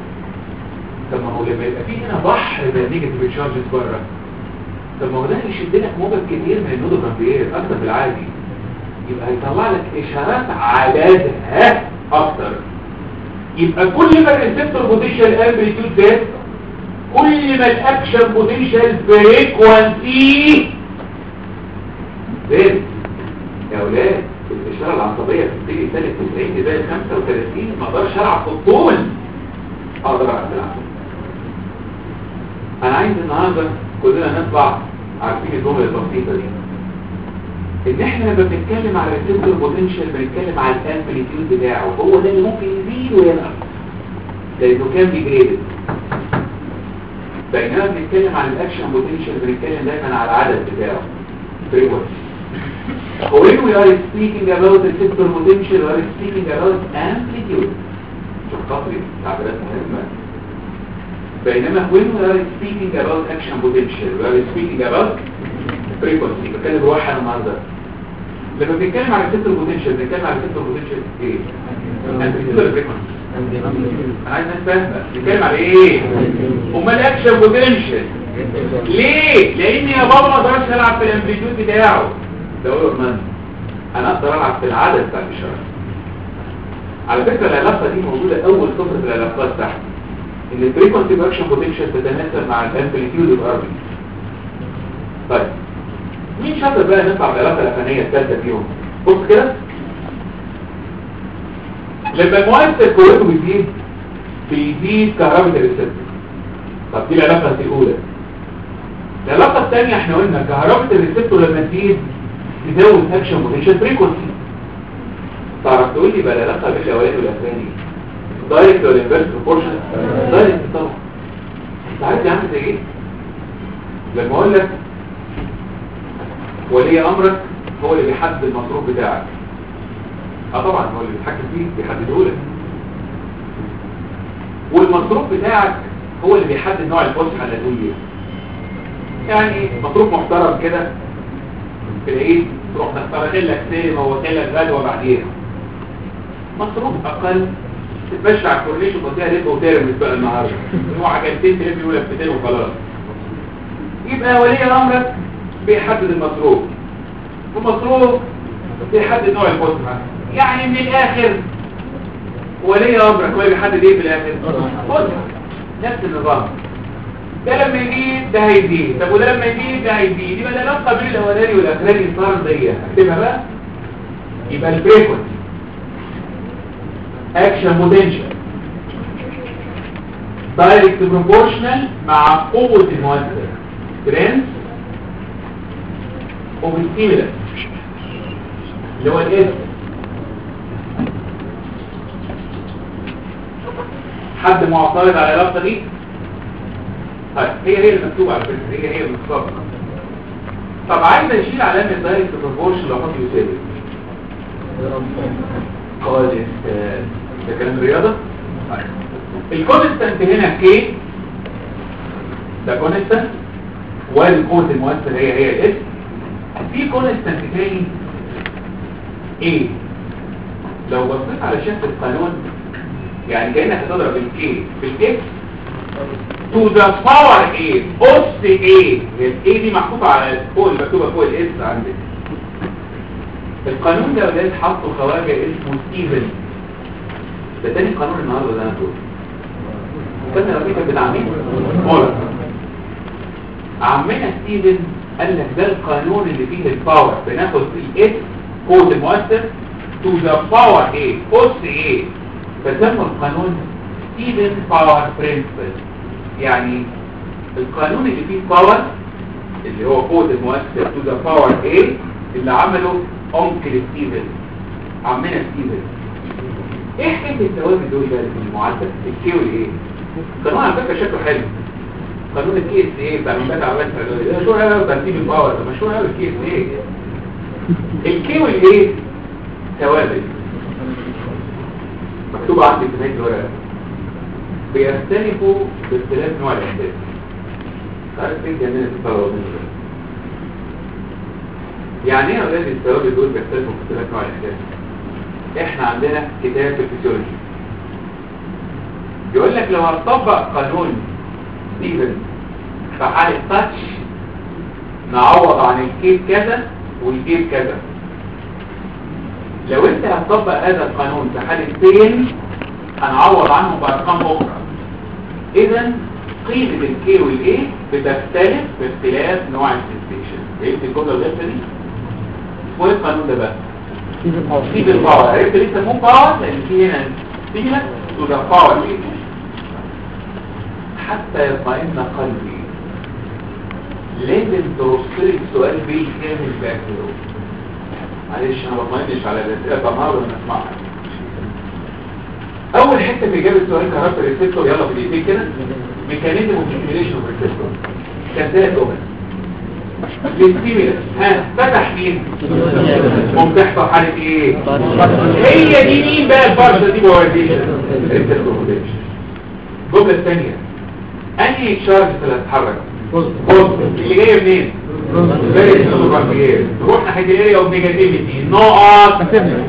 طب ما هو لما يبقى في هنا بحر من النيجاتيف تشارجز بره طب ما هو ده هيشد لك موجب كتير من النودو جامبير اكتر من العادي يبقى هيطلع لك اشارات عددها اكتر يبقى كل ما الريسبتور بوتنشال امبليتيود زاد كل ما الاكشن بوتنشال فريكوانسي زاد يا اولاد الاشاره العصبيه بتبتدي سنه 90 تبقى 35 ما اقدرش العب في الطول اقدر العب في العب انا عايز النهارده كلنا نطلع عارفين الجمله البسيطه دي ان احنا لما بنتكلم على الريسبتور بوتنشال بنتكلم على الامبليتيود بتاعه هو ده اللي ممكن يزيد وينقص لانه كان بيجريدد بينما بنتكلم عن الاكشن بوتنشال بنتكلم دايما على العدد بتاعه frequency when we are speaking about the receptor potential we are speaking about amplitude شوف خاطري تعبيرات مهمة بينما when we are speaking about action potential we are speaking about frequency بتكلم واحد النهارده لما بنتكلم على receptor potential بنتكلم على receptor potential ايه؟ amplitude ولا frequency؟ انا عايز ناس فاهمه بنتكلم على ايه؟ امال الاكشن بوتنشال ليه؟ لان يا بابا ما اقدرش العب في الامبليتيود بتاعه ده اقول من انا اقدر العب في العدد بتاع الاشاره على فكره العلاقه دي موجوده اول صفر في العلاقات تحت ان الفريكونسي باكشن بوتنشال تتناسب مع الامبليتيود اوف طيب مين شاطر بقى نطلع بالعلاقه الاخرانيه الثالثه فيهم بص كده لما المؤثر قوته بتزيد بيزيد كهرباء الريسبتور طب دي العلاقه الاولى العلاقه الثانيه احنا قلنا كهرباء الريسبتور لما تزيد تزود اكشن بوتنشال فريكونسي تعرف تقول لي بقى العلاقه بين الاولاني والاخراني دايركت ولا انفيرس بروبورشن دايركت طبعا انت عارف يا عم زي ايه لما اقول لك ولي امرك هو اللي بيحدد المصروف بتاعك اه طبعا هو اللي بيتحكم فيه بيحدده لك والمصروف بتاعك هو اللي بيحدد نوع الفسحه الادويه يعني مصروف محترم كده في العيد تروح تختار لك سينما وتلك غدوه بعديها مصروف اقل تتمشى على الكورنيش وتقضيها ليل وترمس بقى النهارده نوع عجلتين تلفي ولفتين وخلاص يبقى ولي امرك بيحدد المصروف ومصروف بيحدد نوع الفسحه يعني من الاخر ولي امرك هو بيحدد ايه في الاخر فسحه نفس النظام ده لما يزيد ده هيزيد طب وده لما يزيد ده هيزيد يبقى العلاقه بين الاولاني والاخراني صار زيها اكتبها بقى يبقى الفريكونسي اكشن بوتنشال دايركت بروبورشنال مع قوه المؤثر ترانس وبالستيمولس اللي هو الاس حد معترض على العلاقه دي طيب هي هي المكتوبه على فكره هي هي المكتوبه طب عايز اشيل علامه دايركت بروبورشن لو احط يساوي كونستانت ده كلام رياضه طيب الكونستانت هنا كي ده كونستانت والقوه المؤثر هي هي الاس في كونستانت تاني ايه لو بصيت على شكل القانون يعني كانك هتضرب الكي في الاكس to the power A أس A هي ال A دي محطوطة على فوق المكتوبة فوق الاس عندك القانون ده ولاد حطوا خواجة اسمه ستيفن ده تاني قانون النهارده ده انا بقول وكان الرقيقة بتاع مين؟ مولر عمنا ستيفن قال لك ده القانون اللي فيه الباور بناخد فيه الاس قوة المؤثر to the power A أس A فسموا القانون ستيفن باور برنسبل يعني القانون اللي فيه باور اللي هو قوة المؤثر to the power A اللي عمله أنكل ستيفن عمنا ستيفن ايه حكاية الثوابت دول بقى في المعدل الكي والايه قانون على فكرة شكله حلو قانون الكي اس ايه بتاع المبادئ على فكرة ده مشهور قوي ترتيب الباور ده مشهور قوي الكي اس ايه الكي والايه ثوابت مكتوب عندي في نهاية الورقة بيختلفوا باختلاف نوع الاحداث عارف ايه جنان الثوابت يعني ايه اولاد الثوابت دول بيختلفوا باختلاف نوع الاحداث احنا عندنا كتاب في الفسيولوجي يقول لك لو هتطبق قانون ستيفن في حالة تاتش نعوض عن الكيب كذا والكيب كذا لو انت هتطبق هذا القانون في حالة بين هنعوض عنهم بأرقام أخرى إذا قيمة الكي والاي بتختلف باختلاف نوع السنسيشن فهمت الجملة الغيرة دي؟ اسمه ايه القانون ده بقى؟ سيب الباور عرفت ليه سموه باور؟ لأن في هنا سيجنال تو ذا باور حتى يطمئن قلبي لازم ترص لي السؤال بالكامل باكله معلش انا ما بطمئنش على الاسئله طب هقدر نسمعها اول حته في اجابه السؤال كاركتر ريسبتور يلا في دقيقتين كده ميكانيزم اوف ستيميليشن اوف ريسبتور كان ثلاث جمل الستيميلس ها فتح مين قوم تحصل حاله ايه هي دي مين بقى الفرشه دي بورديشن ريسبتور بورديشن الجمله الثانيه انهي تشارج اللي هتتحرك بص اللي جايه منين فيري سوبر تروح ناحيه الاريا اوف نيجاتيفيتي نقط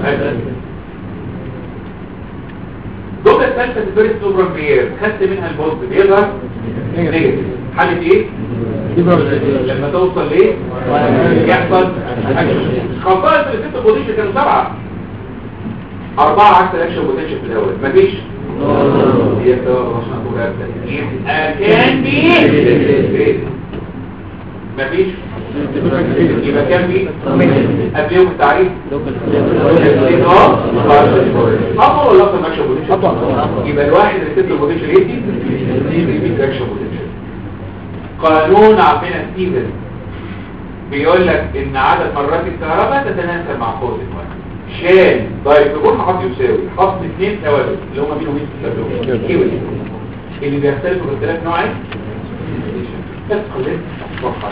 الجمله الثالثه في فيري سوبر خدت منها البوست بيظهر نيجاتيف حاله ايه لما توصل ليه يحصل خطائط اللي ست بوزيشن كانوا سبعه اربعه عكس الاكشن بوتنشال في الاول مفيش هي السبب عشان اقول يبقى كان بيه مفيش يبقى كان بيه قبلهم التعريف اه اطول ولا اكتر اكشن بوتنشال يبقى الواحد اللي ست بوتنشال ايه دي اكشن بوتنشال قانون عبنا ستيفن بيقول لك ان عدد مرات الكهرباء تتناسب مع قوه الواحد شال طيب يكون حط يساوي حط اثنين ثوابت اللي هم مين ومين تساويهم كيوي اللي بيختلفوا باختلاف نوعين بس خلصت صفحه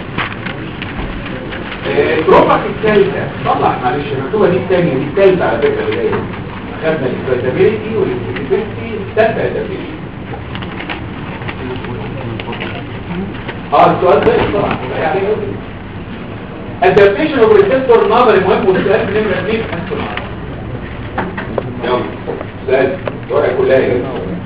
الدروبك الثالثه طلع معلش المكتوبه دي الثانيه دي الثالثه على فكره اللي جايه خدنا الاكسبيتابيلتي والاكسبيتابيلتي الثالثه ادابيلتي اه السؤال ده طبعا يعني adaptation of receptor نظري مهم والسؤال من نمرة 2 أنتم يلا سؤال الورقة كلها ايه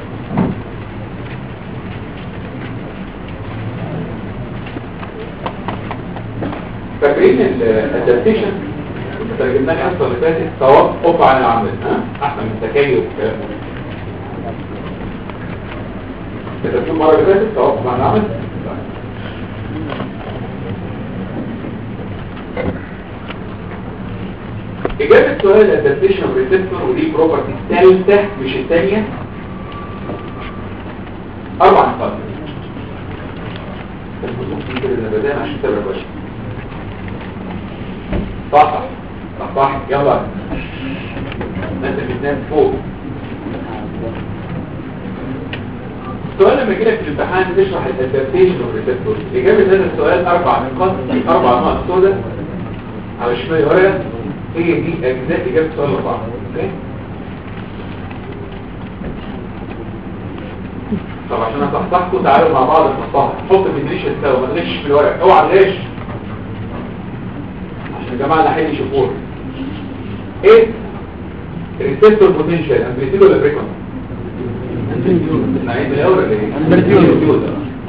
فاكرين الادابتيشن ترجمناه الحصه اللي فاتت توقف عن العمل ها احسن من التكيف والكلام ده كده المره اللي فاتت توقف عن العمل إجابة سؤال الادابتيشن ريسبتور ودي بروبرتي الثالثة مش الثانية أربع نقاط بس بصوص كده النباتات عشان تبقى كويس صح صح صح يلا الناس اللي بتنام فوق السؤال لما يجي لك في الامتحان تشرح الادابتيشن والريسبتور إجابة هذا السؤال أربع نقاط أربع نقط سوداء على شمال ورقة هي دي أجزاء إجابة سؤال أربعة أوكي؟ طب عشان أصحصحكم تعالوا مع بعض نصحصح حط الديفينيشن سوا ما تغشش في الورق اوعى تغش عشان الجماعة اللي حين يشوفوها ايه ريسبتور بوتنشال امبليتيود ولا بريكون نعيد الاول ولا ايه امبليتيود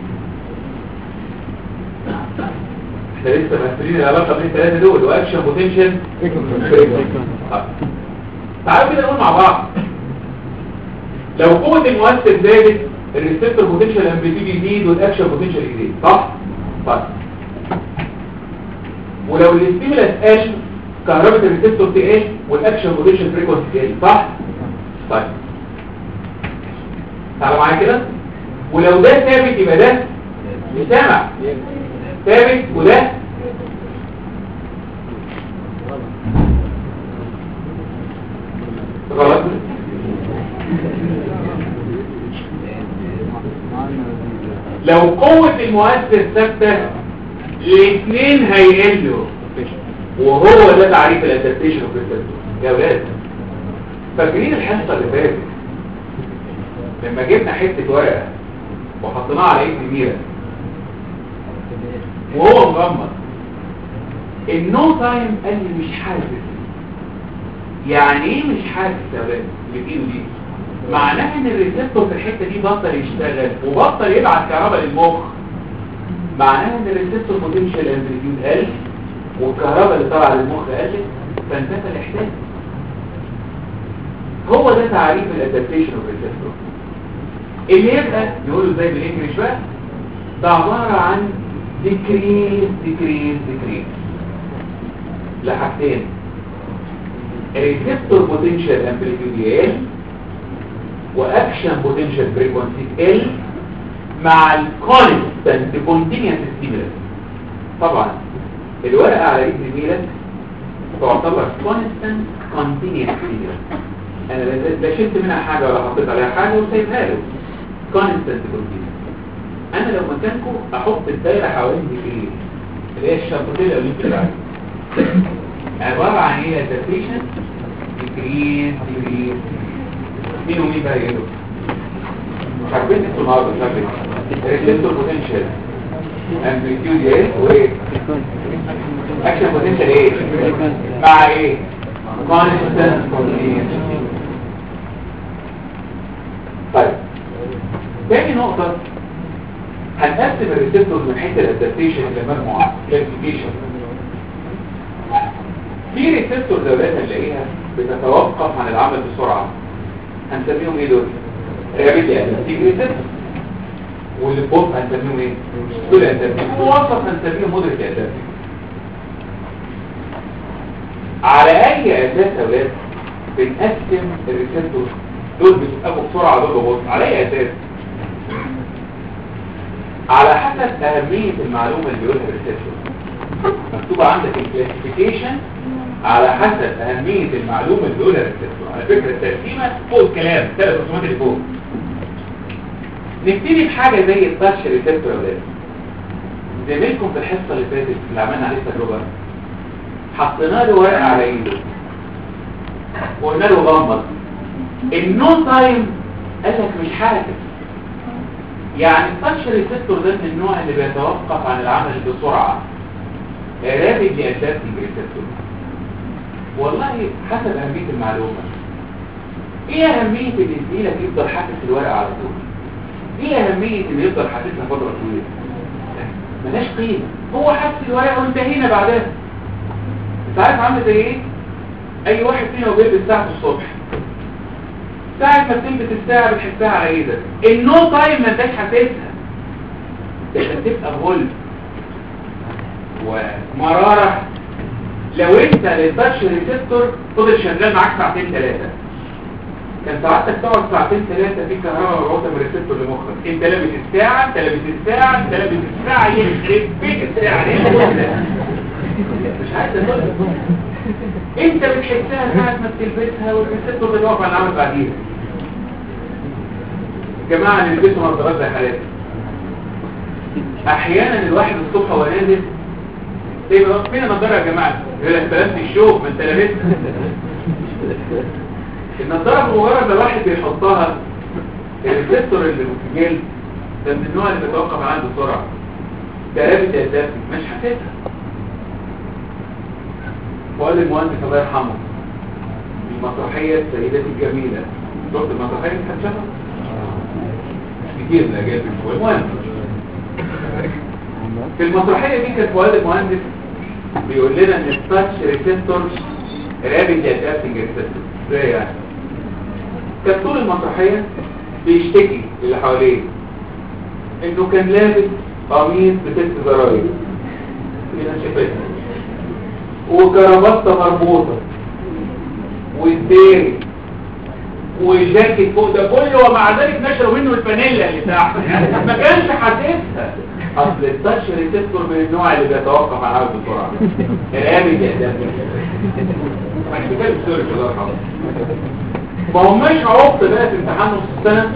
احنا لسه مقفلين العلاقه بين الثلاثه دول واكشن بوتنشال تعالوا كده نقول مع بعض لو قوه المؤثر زادت الريسبتور بوتنشال امبليتيود يزيد والاكشن بوتنشال يزيد صح طيب ولو الاستيمولاس قل كهرباء الريسبتور تقل والاكشن بوتنشال فريكونسي تقل صح طيب تعالوا معايا كده ولو ده ثابت يبقى ده سامع ثابت وده غلط لو قوة المؤثر ثابتة الاثنين هيقلوا وهو ده تعريف الادابتيشن اوف يا ولاد فاكرين الحصه اللي فاتت لما جبنا حته ورقه وحطيناها على ايد كبيره وهو مغمض النو تايم قال لي مش حاسس يعني ايه مش حاسس يا ولاد اللي في ايده دي معناها ان الريسبتور في الحته دي بطل يشتغل وبطل يبعت كهرباء للمخ معناها ان الريسبتور بوتنشال امبليتيود قل والكهرباء اللي طالعه للمخ قلت فانتهى الاحساس هو ده تعريف الادابتيشن اوف ريسبتور اللي يبقى نقوله زي بالانجلش بقى ده عباره عن ديكريز ديكريز ديكريز لحاجتين الريسبتور بوتنشال امبليتيود يقل واكشن بوتنشال فريكوانسي تقل مع الكونستنت كونتينيوس ستيمولس طبعا الورقه على ايد زميلك تعتبر كونستنت كونتينيوس ستيمولس انا لا- لا شلت منها حاجه ولا حطيت عليها حاجه وسايبها له كونستنت كونتينيوس انا لو مكانكم احط الدايره حوالين دي ايه اللي هي الشنطتين اللي انت بتلعب عباره عن ايه ادابتيشن ديكريز ديكريز مين ومين بقى يقولوا مش عارفين انتوا النهارده مش عارفين ريسبتور بوتنشال امبليتيود ايه وايه اكشن بوتنشال ايه مع ايه كونستنت كونتينيوس طيب تاني نقطة هنقسم الريسبتور من حيث الادابتيشن الى مجموعة كلاسيفيكيشن في ريسبتور دولات هنلاقيها بتتوقف عن العمل بسرعة هنسميهم ايه دول؟ ريابيلي ادابتيف ريسبتور واللي فوق هنسميهم ايه؟ دول ادابتيف ووسط هنسميهم مودريت ادابتيف على اي اساس يا ولاد بنقسم الريسبتور دول بيتقابوا بسرعة دول ببطء على اي اساس؟ على حسب اهمية المعلومة اللي بيقولها الريسبتور مكتوبة عندك الكلاسيفيكيشن على حسب أهمية المعلومة اللي بيقولها الريسبتور على فكرة التقسيمة فوق الكلام ثلاث رسومات اللي فوق نبتدي بحاجة زي التاتش ريسبتور يا ولاد زميلكم في الحصة اللي فاتت اللي عملنا عليه تجربة حطينا له ورقة على ايده وقلنا له غمض النو تايم قال لك مش حركة يعني التاتش ريسبتور ده من النوع اللي بيتوقف عن العمل بسرعة رابد لأدابتنج ريسبتور والله حسب أهمية المعلومة ايه أهمية ان زميلك يفضل حاسس الورقة على طول ايه أهمية ان يفضل حاسسها فترة طويلة ملاش قيمة هو حاسس الورقة وانتهينا بعدها انت عارف عامل زي ايه اي واحد فينا وبيلبس ساعته الصبح ساعة ما بتلبس الساعة بتحسها على ايدك النو تايم ما انتش حاسسها ده تبقى غلب ومرارة لو انت للتاتش ريسبتور فضل شغال معاك ساعتين ثلاثة كان ساعتك تقعد ساعتين ثلاثة في كهرباء مبعوثة من الريسبتور لمخك انت لابس الساعة انت لابس الساعة انت لابس الساعة يخرب بيت الساعة ليه مش عايز تقول انت بتحسها ساعة ما بتلبسها والريسبتور بيوقف على العمل بعديها جماعة اللي بيلبسوا نظارات زي حالاتي احيانا الواحد الصبح وهو نازل تبقى فين النضاره يا جماعه يقول لك بلاش الشوف ما انت لابسها النضاره بمجرد ما الواحد بيحطها الريسبتور اللي في الجلد ده من النوع اللي بيتوقف عنده بسرعه ده رابط يا مش حاسسها وقال المهندس الله يرحمه المسرحيه السيدة الجميله شفت المسرحيه اللي كانت شافها مش كتير من الاجيال في المهم في المسرحية دي كانت فؤاد المهندس بيقول لنا ان التاتش ريسبتور رابط ادابتنج ريسبتور ازاي يعني كانت طول المسرحية بيشتكي اللي حواليه انه كان لابس قميص بست زراير كده شايفها وكرافته مربوطة والديري والجاكيت فوق ده كله ومع ذلك نشروا منه الفانيلا اللي تحت ما كانش حاسسها اصل التاتش ريسبتور من النوع اللي بيتوقف على العمل بسرعه الابي ده مش بتكلم سوري الله يرحمه ما هماش عقد بقى في امتحان نص السنه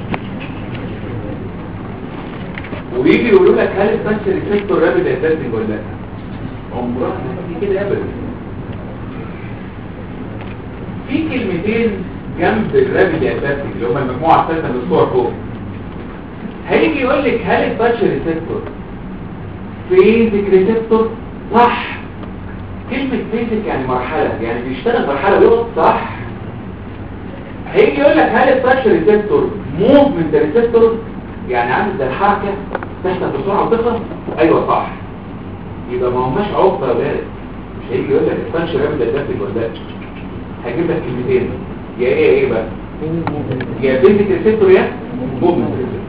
ويجي يقولوا لك هل التاتش ريسبتور رابد ادابتنج ولا لا عمرها ما تيجي كده ابدا في كلمتين جنب الرابد ادابتنج اللي هم المجموعه الثالثه من الصور فوق هيجي يقول لك هل التاتش ريسبتور فيزيك ريسبتور صح كلمة فيزيك يعني مرحلة يعني بيشتغل مرحلة ويقف صح هيجي يقول لك هل التاتش ريسبتور موفمنت ريسبتور يعني عامل زي الحركه تحصل بسرعه وتخلص ايوه صح يبقى ما هماش عقده يا ولاد مش هيجي يقول لك التاتش رابد ادابتنج ولا لا هجيب لك كلمتين يا ايه ايه بقى يا بيزك ريسبتور يا موفمنت ريسبتور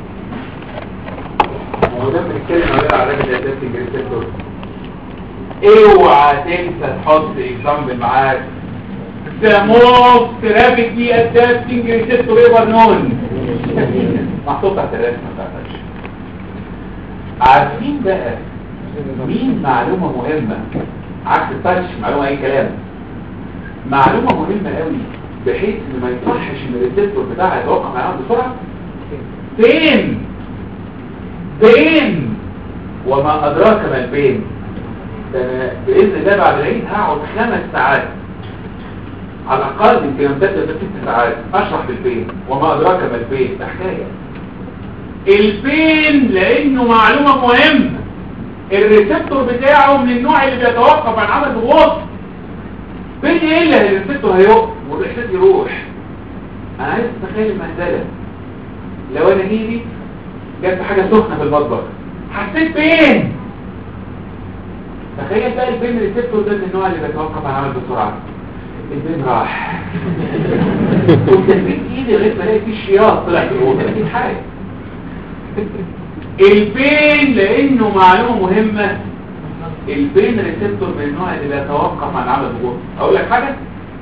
هو ده بنتكلم عليه على رابد ادابتنج ريسبتور اوعى تنسى تحط اكزامبل معاك the most rapidly adapting receptor ever known محطوط تحت الرسمه بتاعتك عارفين بقى مين معلومه مهمه عكس التاتش معلومه اي كلام معلومه مهمه قوي بحيث ان ما يصحش ان الريسبتور بتاعها يتوقع معاها بسرعه فين فين وما ادراك ما البين ده أنا باذن الله بعد العيد هقعد خمس ساعات على الاقل يمكن امتد ست ساعات اشرح بالبين وما ادراك ما البين ده حكايه البين لانه معلومه مهمه الريسبتور بتاعه من النوع اللي بيتوقف عن عدد الوسط بين ايه اللي الريسبتور هيقف والاحساس يروح انا عايز اتخيل المهزله لو انا ايدي جت حاجه سخنه في المطبخ حسيت بين تخيل بقى البين ريسبتور ده من النوع اللي بيتوقف عن عمل بسرعه البين راح كنت بين ايدي لغايه ما الاقي في شياط طلع في الاوضه اكيد حاجه البين لانه معلومه مهمه البين ريسبتور من النوع اللي بيتوقف عن عمل ضغوط اقول لك حاجه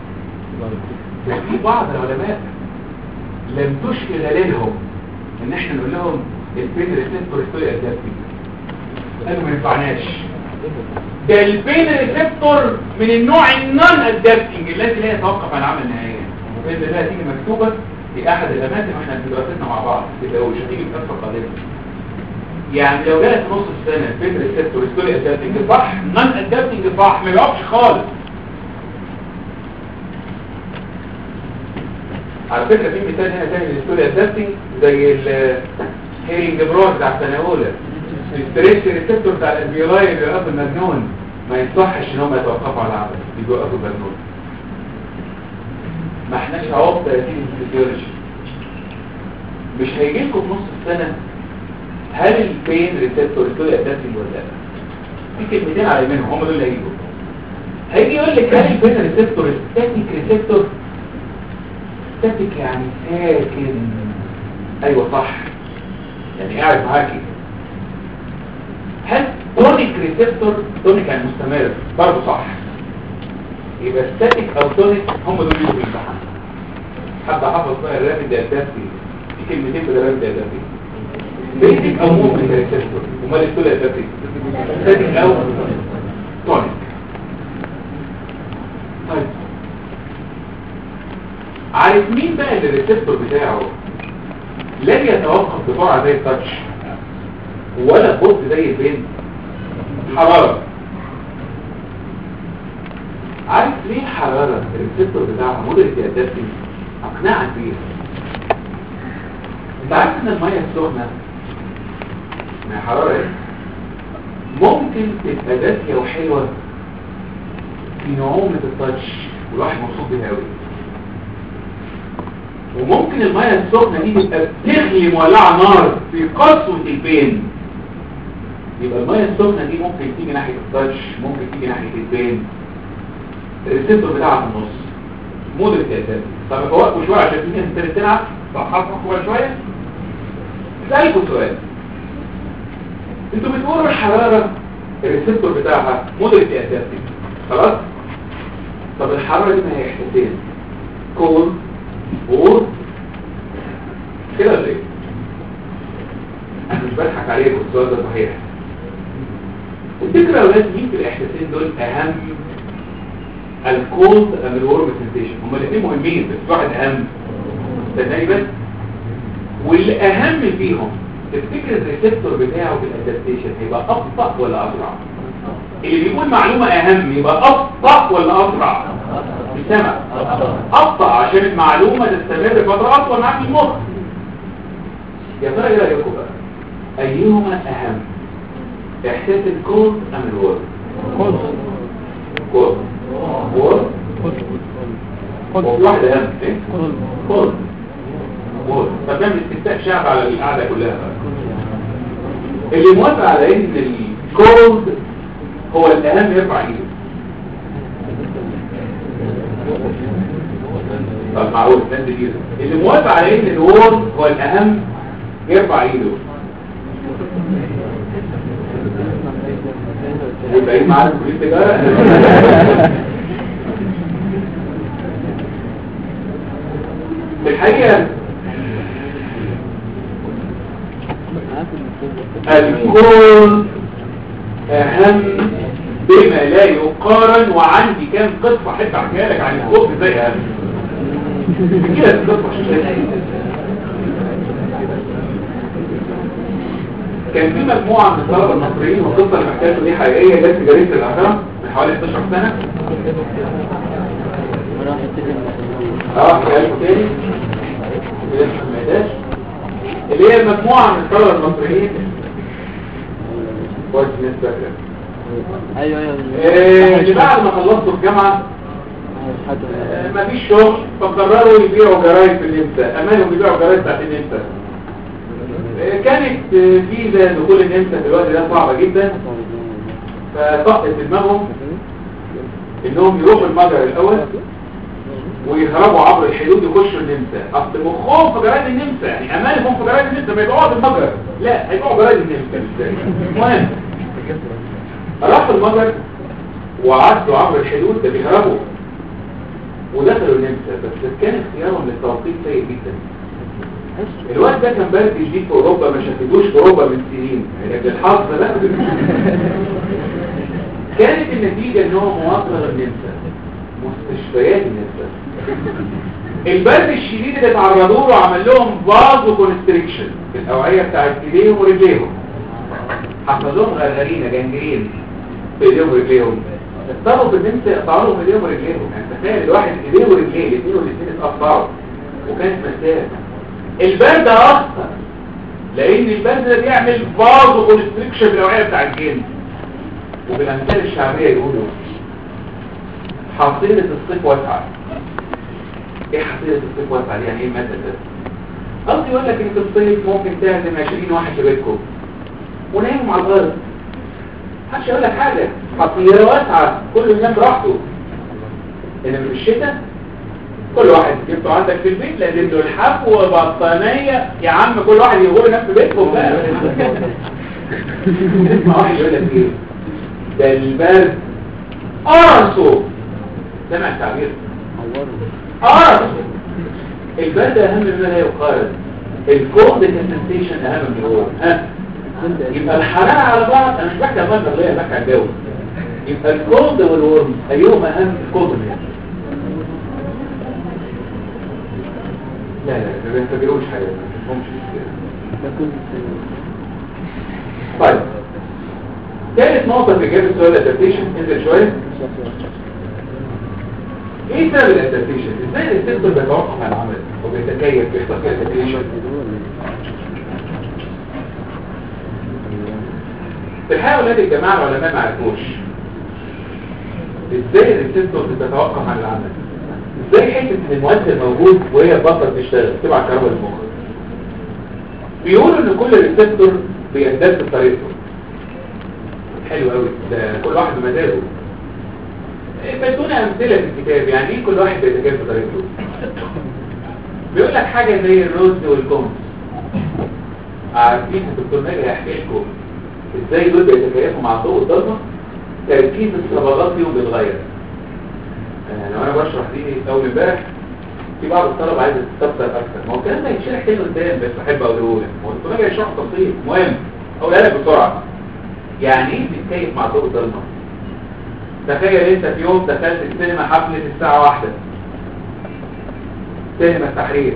في بعض العلماء لم تشكل دليلهم ان احنا نقول لهم البين ريسبتور ستوري ادابتنج قالوا ما ينفعناش ده البين ريسبتور من النوع النون ادابتنج الذي لا يتوقف عن عمل نهائيا باذن الله تيجي مكتوبه في احد الاماكن واحنا في دراستنا مع بعض كده مش هتيجي في فتره قادمه يعني لو جالك في نص السنه البين ريسبتور ستوري ادابتنج صح نون ادابتنج صح ما بيقفش خالص على فكره في مثال هنا تاني للستوري ادابتنج زي الهيرنج برود بتاع السنه الاولى الستريس ريسبتور بتاع الالفيولاي اللي بيوقفوا المجنون ما يصحش ان هم يتوقفوا على العمل بيوقفوا المجنون ما احناش عوض 30 فيزيولوجي مش هيجي لكم في نص السنه هل البين ريسبتور ستوري ادابتنج ولا لا في كلمتين على منهم هم دول اللي هيجوا هيجي يقول لك هل البين ريسبتور ستاتيك ريسبتور ستاتيك يعني ساكن ايوه صح يعني قاعد معاكي هل تونيك ريسبتور تونيك يعني مستمر برضه صح يبقى ستاتيك او تونيك هم دول اللي في الامتحان حد حفظ بقى الرابد ادابتي في كلمتين في الرابد ادابتي بيتك او موفمنت ريسبتور امال التولى ادابتي ستاتيك او تونيك طيب عارف مين بقى اللي الريسبتور بتاعه لن يتوقف بسرعه زي التاتش ولا بص زي البين حرارة عارف ليه الحرارة الريسبتور بتاعها مدرك يدفي اقنعك بيها انت عارف ان المية السخنة من حرارة ايه ممكن تبقى دافية وحلوة في نعومة التاتش والواحد مبسوط بيها قوي وممكن المية السخنة دي تبقى بتغلي مولعة نار في قسوة البين يبقى المية السخنة دي ممكن تيجي ناحية التاتش ممكن تيجي ناحية البين الريسبتور بتاعها في النص مدرك يا سيدي طب فوقفوا شوية عشان تيجي انت تلعب صحصحوا كويس شوية اسألكوا سؤال انتوا بتقولوا الحرارة الريسبتور بتاعها مدرك يا سيدي خلاص طب الحرارة دي ما هي احساسين كول وور كده ولا ايه انا مش بضحك عليكم السؤال ده صحيح الفكرة يا ولاد مين في الاحساسين دول اهم الكولد ام الورم سنسيشن هما الاثنين مهمين بس واحد اهم استناني بس والاهم فيهم تفتكر الريسبتور بتاعه في الادابتيشن هيبقى ابطا ولا اسرع اللي بيقول معلومة اهم يبقى ابطا ولا اسرع السمع ابطا عشان المعلومة تستمر فترة اطول معاك في المخ يا ترى ايه رايكم بقى ايهما اهم احساس الكود ام الورد كود كود وورد هو في واحدة اهم ايه؟ كولد كولد فكان استفتاء شعب على القعدة كلها بقى. اللي موافق على ان الكولد هو الاهم يرفع ايده طب معقول ناس كتير اللي موافق على ان الورد هو الاهم يرفع ايده يبقى ايه معانا في التجارة في الحقيقة الكل اهم بما لا يقارن وعندي كام قصة احب احكيها لك عن الكل زي اهم كده القصة كان في مجموعة من الطلبة المصريين والقصة اللي حكيتها دي حقيقية جت في جريدة الأهرام من حوالي 12 سنة اه في قلب تاني كده مش سمعتهاش اللي هي مجموعة من الطلبة المصريين كويس الناس فاكرة ايوه ايوه آه، اللي بعد ما خلصتوا الجامعة آه، مفيش شغل فقرروا يبيعوا جرايد في النمسا امالهم يبيعوا جرايد بتاعت النمسا آه، كانت آه، فيزا دخول النمسا في الوقت ده صعبة جدا فطقت في دماغهم انهم يروحوا المجر الاول ويهربوا عبر الحدود يخشوا النمسا اصل مخهم في جرايد النمسا يعني امالهم في جرايد النمسا ما يبيعوها في المجر لا هيبيعوا جرايد النمسا ازاي المهم راحوا المجر وعدوا عبر الحدود ده بيهربوا ودخلوا النمسا بس كان اختيارهم للتوقيت سيء جدا الوقت ده كان برد جديد في اوروبا ما شافتوش في اوروبا من سنين يعني بالحظ لا كانت النتيجة ان هو مواصلة للنمسا مستشفيات النمسا البرد الشديد اللي اتعرضوا له عمل لهم فازو كونستريكشن في الاوعية بتاعت ايديهم ورجليهم حصل لهم غرغرينة جنجرين في ايديهم ورجليهم اضطروا في النمسا يقطعوا لهم ايديهم ورجليهم يعني تخيل الواحد ايديه ورجليه الاثنين والاثنين اتقطعوا وكانت مسافة البرد اثر لان البرد ده بيعمل فازو كونستريكشن في الاوعية بتاع الجن وبالامثال الشعبية يقولوا حصيلة الصيف واسعة ايه حصيلة الصيف واسعة دي يعني ايه المادة ده قصدي يقول لك ان في الصيف ممكن تعزم 20 واحد في بيتكم ونايموا على الارض محدش يقول لك حاجة حصيلة واسعة كله ينام براحته انما في الشتاء كل واحد جبته عندك في البيت لازم له الحف وبطانية يا عم كل واحد يقول ينام في بيتكم بقى اسمع واحد يقول لك ايه ده البرد قرصه سمع التعبير قرصه البرد اهم مما لا يقارن الكولد كونسنتريشن اهم من الورم ها يبقى الحرارة على بعض انا مش بحكي عن المنطقة اللي هي بحكي عن الجو يبقى الكولد والورم ايهما اهم الكولد يعني لا لا ما بينتبهوش حاجة ما تفهمش كده طيب ثالث نقطة في إجابة سؤال الادابتيشن انزل شوية ايه سبب الادابتيشن؟ ازاي السيستم بيتوقف عن العمل وبيتكيف بيحصل فيه adaptation؟ في الحقيقة ولاد الجماعة العلماء ما عرفوش ازاي السيستم بتتوقف عن العمل ازاي حته ان المؤثر موجود وهي بطل تشتغل تبع كهرباء المخ بيقولوا ان كل ريسبتور بيندرس بطريقته حلو قوي ده كل واحد بمزاجه بدونا امثله في الكتاب يعني ايه كل واحد بيتكلم بطريقته بيقول لك حاجه زي الرز والكمس عارفين الدكتور ناجي هيحكي لكم ازاي دول بيتكيفوا مع الضوء الضلمه تركيز الصبغات فيهم بيتغير آه، لو انا بشرح دي اول امبارح في بعض الطلبه عايزه تستفسر اكتر ما هو الكلام ده يتشرح تاني قدام بس بحب اقوله لك هو الدكتور ناجي هيشرح تفصيل مهم اقولها لك بسرعه يعني ايه تتكيف مع الضوء الضلمه تخيل انت في يوم دخلت السينما حفله الساعه واحدة سينما التحرير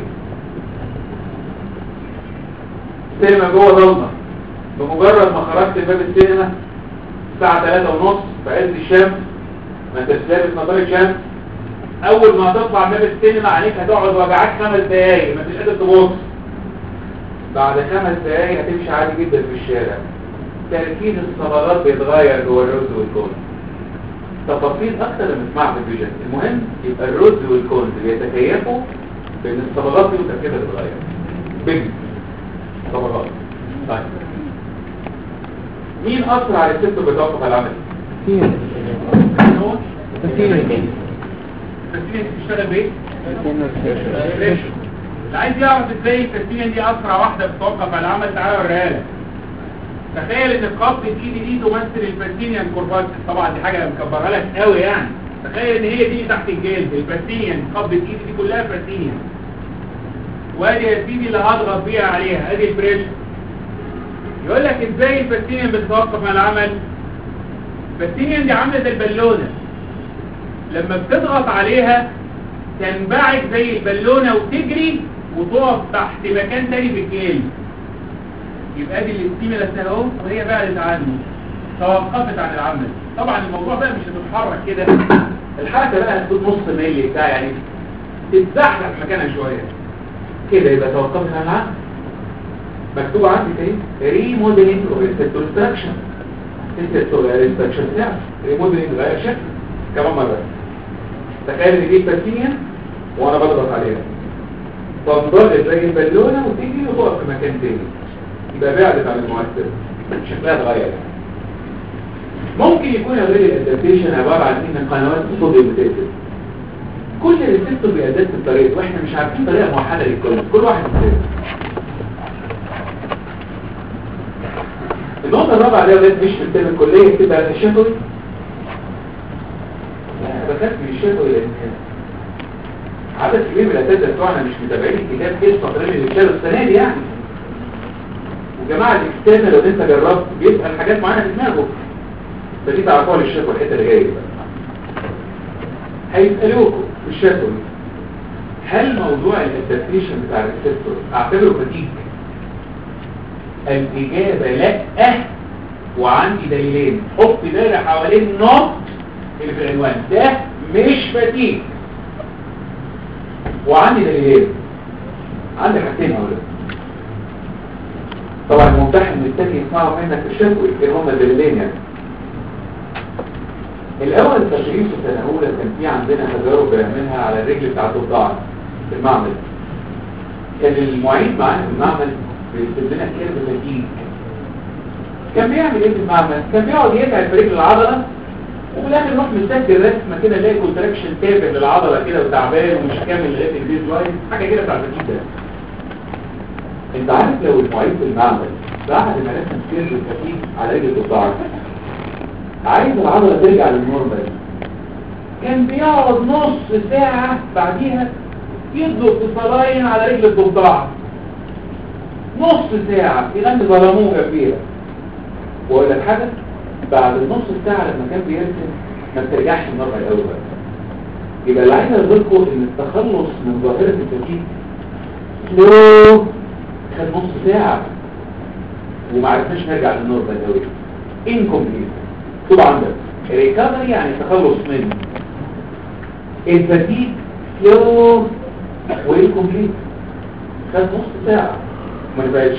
سينما جوه ضلمه بمجرد ما خرجت من باب السينما الساعه 3 ونص في عز الشمس ما انتش لابس نظاره شمس اول ما هتطلع من باب السينما عليك هتقعد وجعاك خمس دقايق ما انتش قادر تبص بعد خمس دقايق هتمشي عادي جدا في الشارع تركيز الصبغات بيتغير جوه الرز والكون تفاصيل اكتر لما نسمعها في الفيجن المهم يبقى الرز والكونز بيتكيفوا بين الصبغات دي وتركيبها تتغير بين صبغات طيب مين اسرع ريسبتور بيتوقف على العمل كتير هو كتير التسمية بتشتغل بايه؟ ريشو. اللي عايز يعرف ازاي التسمية دي اسرع واحدة بتوقف على العمل تعالى اوريها لك تخيل ان قبضة ايدي دي تمثل الباسينيان كورباكس طبعا دي حاجة مكبرها لك قوي يعني تخيل ان هي دي تحت الجلد الباسينيان قبضة ايدي دي كلها باسينيان وادي يا سيدي اللي هضغط بيها عليها ادي البريشر يقول لك ازاي الباسينيان بتتوقف على العمل الباسينيان دي عاملة زي البالونة لما بتضغط عليها تنبعث زي البالونة وتجري وتقف تحت مكان تاني في الجلد يبقى دي الاستيمولاس اهو وهي بعدت عنه توقفت عن العمل طبعا الموضوع بقى مش هتتحرك كده الحركه بقى هتكون نص ملي بتاع يعني تتزحزح مكانها شويه كده يبقى توقفت عن العمل مكتوب عندي ايه ريموديلنج اوف ريسبتور ستراكشر ريسبتور ستراكشر بتاعه ريموديلنج غير شكل كمان مره تخيل ان دي باسينيا وانا بضغط عليها تنضغط زي البالونه وتيجي وتقف في مكان تاني يبقى بعدت عن المؤثر شكلها اتغير ممكن يكون غير الادابتيشن عباره عن ان قنوات الصوديوم بتقفل كل ريسبتور بيأدت بطريقه واحنا مش عارفين طريقه موحده للكل كل واحد مختلف النقطة الرابعة اللي ولاد مش في الترم الكلية بتبقى الشفوي لا بخاف من الشفوي لأن عدد كبير من الأساتذة بتوعنا مش متابعين الكتاب ايه الفقرين اللي اتشالوا السنة دي يعني وجماعة الاكسترنال لو انت جربت بيسأل حاجات معينة في دماغه فدي تعرفوها للشفوي الحتة اللي جاية بقى هيسألوكوا في الشفوي هل موضوع الادابتيشن بتاع الريسبتور اعتبره فتيك الإجابة لا وعندي دليلين حط دايرة حوالين النقط اللي في العنوان ده مش فتيك وعندي دليلين عندي حاجتين هقولها طبعا الممتحن مستني يسمعوا منك في الشكوى ايه هما الدليلين يعني الاول التشريف في السنه الاولى كان في عندنا تجارب بنعملها على الرجل بتاعت الضعف في المعمل كان المعيد معانا في المعمل بيكتب لنا كلمه فتيك كان بيعمل ايه في المعمل كان بيقعد يتعب في رجل العضله وفي الاخر نروح مسجل رسمه كده نلاقي كونتراكشن تابع للعضله كده وتعبان ومش كامل لغايه البيز لاين حاجه كده بتاعت الفتيك ده انت عارف لو المعيد في المعمل بعد ما رسم كيرف الفتيك على رجل الضعف عايز العضلة ترجع للنورمال كان بيقعد نص ساعة بعديها يضرب بصلاين على رجل الضفدع نص ساعة يغني ظلموها فيها واقول لك حاجة بعد النص ساعة لما كان بيرسم ما بترجعش النورمال الاول بقى يبقى اللي عايز اقول لكم ان التخلص من ظاهرة التركيب سلو خد نص ساعة وما عرفناش نرجع للنورمال الاول incomplete مكتوب عندك ريكفري يعني تخلص منه الفتيك سلو وانكمبليت خد نص ساعة ما نبعدش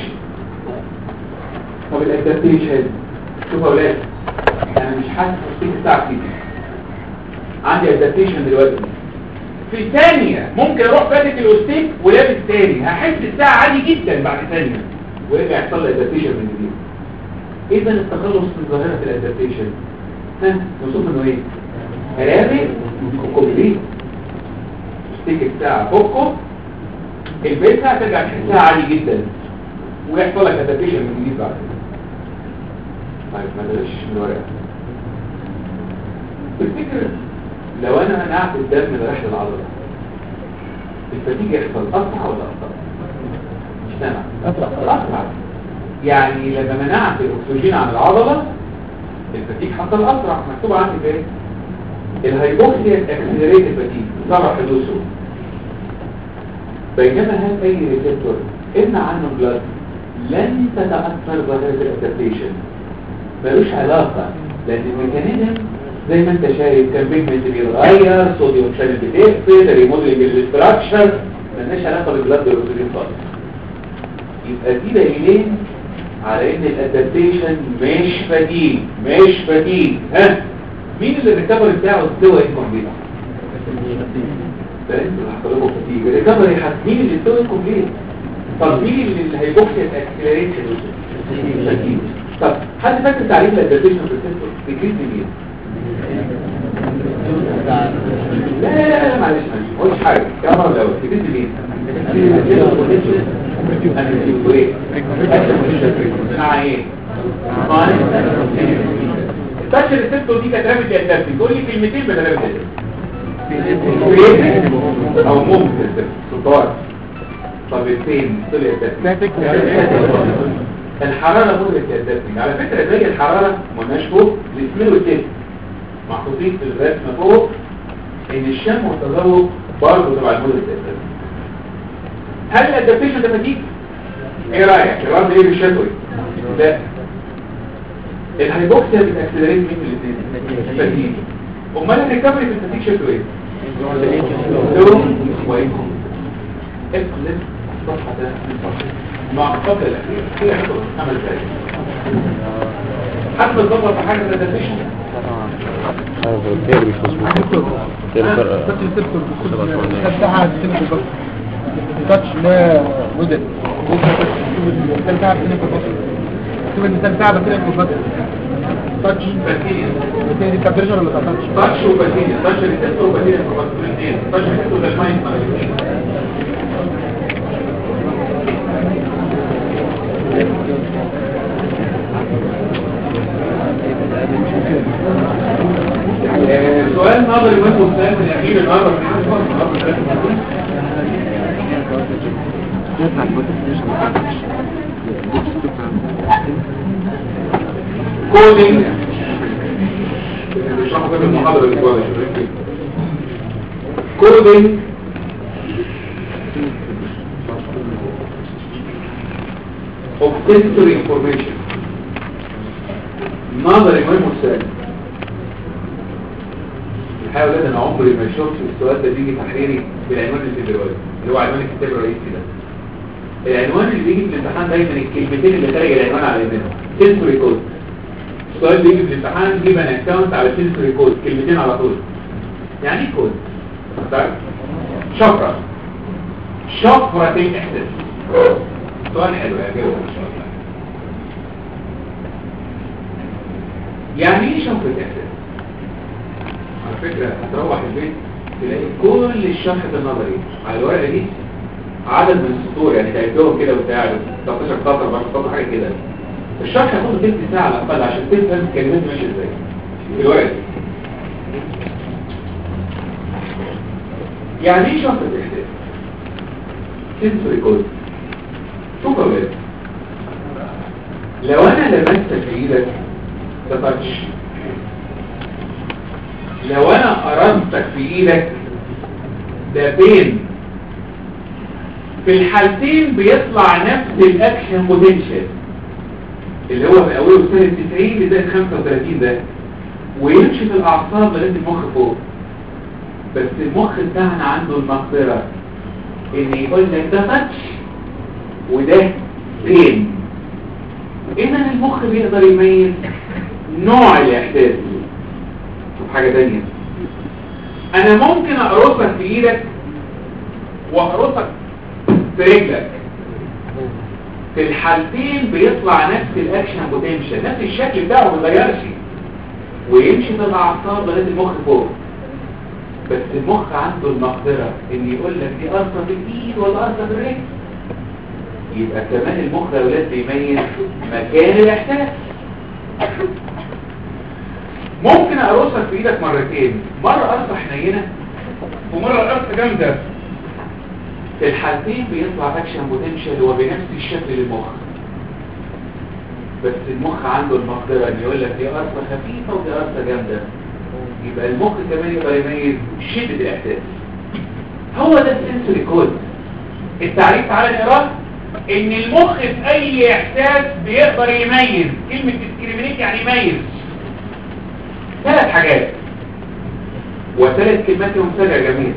طب الادابتيشن شوف يا اولاد انا مش حاسس بالسيك ساعة كده عندي ادابتيشن دلوقتي في ثانية ممكن اروح فاتك الاوستيك ولابس تاني هحس الساعة عادي جدا بعد ثانية ويرجع يحصل لي ادابتيشن من جديد اذا التخلص من ظاهرة الادابتيشن ها نوصف انه ايه رابط وكومبليت ستيك الساعة فوقه البيتها ترجع تحسها عالي جدا ويحصل لك ادابتيشن من جديد بعد كده طيب ما تغشش من الورقة تفتكر لو انا منعت الدم اللي رايح للعضلة الفتيج يحصل اسرع ولا اسرع؟ مش سامع أسرع. اسرع يعني لما منعت الاكسجين عن العضلة الفتيك حصل اسرع مكتوب عندي في ايه الهايبوكسيا اكسلريت الفتيك سرع حدوثه بينما هذا اي ريسبتور امنع عنه بلاد لن تتاثر ظاهره الادابتيشن ملوش علاقه لان الميكانيزم زي ما انت شايف كان بيجمنت بيتغير صوديوم شانل بتقفل ريموديلنج الاستراكشر ملهاش علاقه بالبلاد والاكسجين خالص يبقى دي دليلين على ان الادابتيشن مش فتيج مش فتيج ها مين اللي الريكفري بتاعه استوى انكمبليت ده انتوا اللي هتطلبوا كتير الريكفري هت- مين اللي استوى انكمبليت طب مين اللي هيبوكسي الاكسلريشن طب حد فاكر تعريف الادابتيشن في السيستم بيجيب مين لا لا لا لا معلش معلش ما قلتش حاجه كاميرا الاول بيجيب مين مع ايه تاشر السيستم دي كانت رابط الادابتي تقول لي كلمتين بدل رابط او ممكن سلطان طب فين طلع الحرارة مدرك يا الدفن على فكرة زي الحرارة ملناش فوق الاسمين والتين محطوطين في الرسمة فوق ان الشم والتذوق برضه تبع المدرك يا الدفن هل الادابتيشن ده فتيك؟ ايه رأيك؟ الرد ايه بالشكوي؟ لا الهايبوكسيا بتاكسلريت مين من الاثنين؟ فتيك امال الريكفري في الفتيك شكله ايه؟ لون وإنكم اقلب الصفحة ده من صفحة مع القبل الأخير هي حدث عمل ذلك حتى الضبط في حاجة الادابتيشن هذا الكير مش مظبوط كير فرق تاتش ريسبتور بتاعها السيليكون بس تاتش لا موديل المثال بتاعها السيليكون بس شوف المثال بتاعها السيليكون بس تاتش بكتيريا دي بتاع بريشر ولا بتاع تاتش تاتش وبكتيريا تاتش ريسبتور وبكتيريا الاثنين تاتش ريسبتور ده المايند الاثنين آه، سؤال نظري وانتم سؤال من الاخير النهارده في الحصه النهارده ثلاثة مرات. كودينج بيشرحوا كده المحاضرة الأسبوع ده شوفوا كده. كودينج of sensory information نظري مهم والسؤال الحقيقة ولاد انا عمري ما شفت السؤال ده بيجي تحريري بالعنوان اللي في دلوقتي اللي هو عنوان الكتاب الرئيسي ده العنوان اللي بيجي في الامتحان دايما الكلمتين اللي خارج العنوان على منهم sensory code السؤال بيجي في الامتحان جيب ان اكونت على sensory code كلمتين على طول يعني ايه كود طيب شفرة شفرة الاحساس سؤال حلو يا جاوب ان شاء الله يعني ايه شفرة احساس على فكرة هتروح البيت تلاقي كل الشرح النظري على الورقة دي عدد من السطور يعني تعدهم كده وبتاع 13 سطر 14 سطر حاجة كده الشرح هياخد تلت ساعة على الأقل عشان تفهم الكلمات ماشية ازاي في الورقة دي يعني ايه شفرة احساس؟ سنسوري كود شوف يا ولاد لو انا لمست في ايدك ده تاتش لو انا قرنتك في ايدك ده بين في الحالتين بيطلع نفس الاكشن بوتنشال اللي هو في اوله سنة 90 لزائد 35 ده ويمشي في الاعصاب لغايه المخ فوق بس المخ بتاعنا عنده المقدرة ان يقول لك ده تاتش وده بين اذا المخ بيقدر يميز نوع الاحساس شوف حاجة تانية انا ممكن اقرصك في ايدك واقرصك في رجلك في الحالتين بيطلع نفس الاكشن بوتنشال نفس الشكل بتاعه ما بيتغيرش ويمشي في الاعصاب لغايه المخ فوق بس المخ عنده المقدرة ان يقول لك دي قرصة في الايد ولا قرصة في الرجل يبقى كمان المخ يا ولاد بيميز مكان الاحساس ممكن اقرصك في ايدك مرتين مرة قرصة حنينة ومرة قرصة جامدة في الحالتين بيطلع اكشن بوتنشال هو بنفس الشكل للمخ بس المخ عنده المقدرة ان يقول لك دي قرصة خفيفة ودي قرصة جامدة يبقى المخ كمان يقدر يميز شدة الاحساس هو ده السنسوري كود التعريف على الإرادة ان المخ في اي احساس بيقدر يميز كلمة discriminate يعني يميز ثلاث حاجات وثلاث كلمات ممتلئة جميل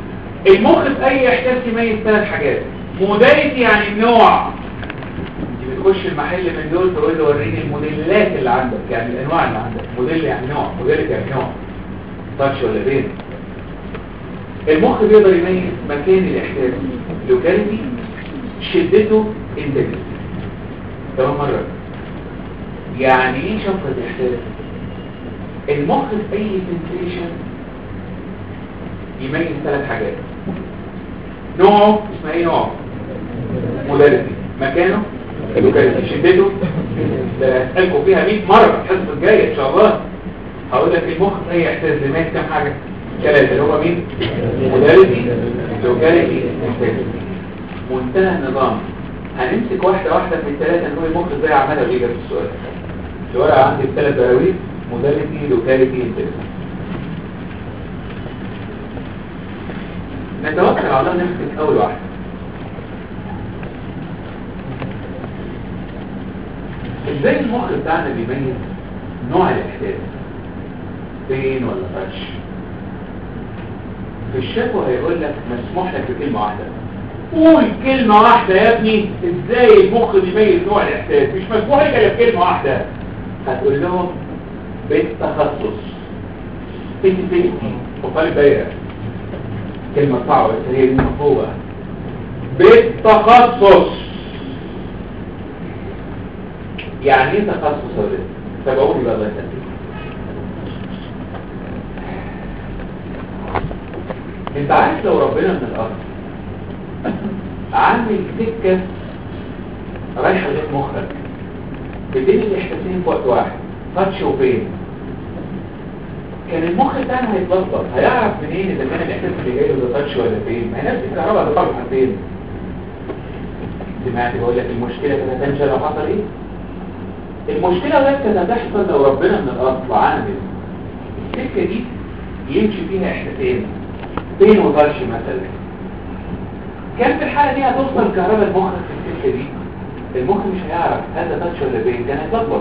المخ في اي احساس يميز ثلاث حاجات موداليتي يعني النوع تخش المحل من دول تقول له وريني الموديلات اللي عندك يعني الانواع اللي عندك موديل يعني نوع موديل يعني نوع تاتش ولا بين المخ بيقدر يميز مكان الاحساس لوكاليتي شدته انتنسيتي كمان مرة يعني ايه شفرة الاحساس المخ في اي سنسيشن يميز ثلاث حاجات نوعه اسمها ايه نوعه موداليتي مكانه لوكاليتي شدته ده هسألكم فيها 100 مرة الحصة الجاية ان شاء الله هقول لك المخ في اي احساس بيميز كام حاجة ثلاثة اللي هو مين موداليتي لوكاليتي انتنسيتي منتهى النظام هنمسك واحدة واحدة من الثلاثة نقول المخ ازاي عملها غير في السؤال الورقة عندي الثلاث براويز موداليتي لوكاليتي انتنسيتي نتوكل على الله نمسك اول واحدة ازاي المخ بتاعنا بيميز نوع الاحساس فين ولا تاتش في الشكوى هيقول لك مسموح لك بكلمة واحدة قول كلمة واحدة يا ابني ازاي المخ بيميز نوع الاحساس مش مسموح لك الا بكلمة واحدة هتقول لهم بالتخصص تيجي تيجي وطالب دايرة كلمة صعبة بس هي دي مفهومة بالتخصص يعني ايه تخصص يا ولد تابعوني بقى الله يسلمك انت عارف لو ربنا من الارض عامل سكة رايحة غير مخك بدين الاحساسين في وقت واحد تاتش وبين كان المخ بتاعنا هيتلخبط هيعرف منين اذا كان الاحساس اللي جاي له ده تاتش ولا فين ما هي نفس الكهرباء هتطلع فين سمعت بقول لك المشكله كده تنشا لو حصل ايه المشكله بس كانت هتحصل لو ربنا من الارض وعامل السكه دي يمشي فيها احساسين بين وتاتش مثلا كان في الحالة دي هتوصل كهرباء المخ في السكة دي المخ مش هيعرف هذا تاتش ولا بين كان هيتلخبط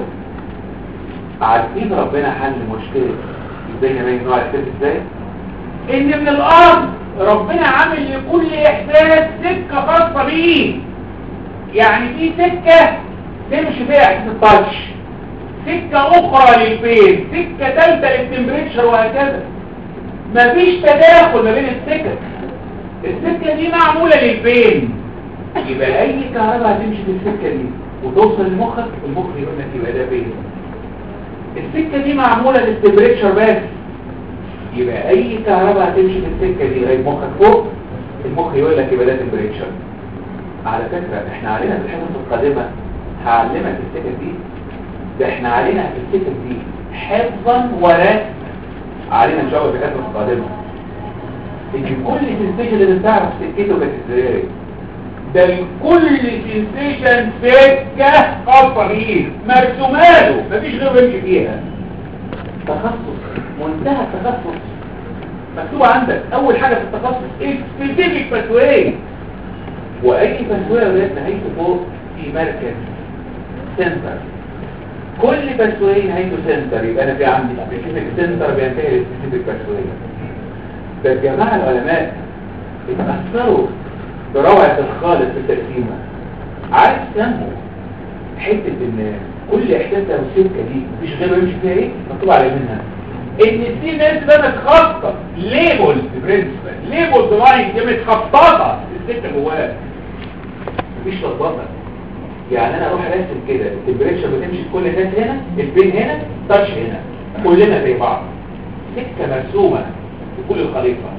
عارفين ربنا حل مشكلة ازاي نبين نوع الاحساس ازاي ان من الارض ربنا عامل لكل احساس سكة خاصة بيه يعني في سكة تمشي فيها احساس التاتش سكة اخرى للبين سكة ثالثة للتمبريتشر وهكذا مفيش تداخل ما بين السكك السكة دي معمولة للبين يبقى اي كهرباء هتمشي في السكة دي وتوصل لمخك المخ يقول لك يبقى ده بين السكة دي معمولة للتمبريتشر بس يبقى اي كهرباء هتمشي في السكة دي لغاية مخك فوق المخ يقول لك يبقى ده تمبريتشر على فكرة احنا علينا في الحصص القادمة هعلمك السكة دي ده احنا علينا في السكة دي حفظا ورسم علينا ان شاء الله في الحصص القادمة ان كل سنسيشن اللي تعرف سكته كانت ازاي ده لكل سنسيشن سكه خاصه بيه مرسوماله مفيش غير يمشي فيها تخصص منتهى التخصص مكتوب عندك اول حاجه في التخصص سبيسيفيك باسواي واي باسواي ولاد نهايته فوق في مركز سنتر كل باسواي نهايته سنتر يبقى انا في عندي سبيسيفيك سنتر بينتهي للسبيسيفيك باسواي ده الجماعة العلماء اتأثروا بروعة الخالق في التقسيمة عارف سموا حتة ان كل احساس له السكة دي مفيش غيره يمشي فيها ايه مكتوب على منها ان السي ناس ده متخطط ليبل برنسبل ليبل لاين دي متخططة السكة جواها مفيش لخبطة يعني انا اروح ارسم كده التمبريتشر بتمشي في كل الناس هنا البين هنا تاتش هنا كلنا زي بعض سكة مرسومة كل الخليفة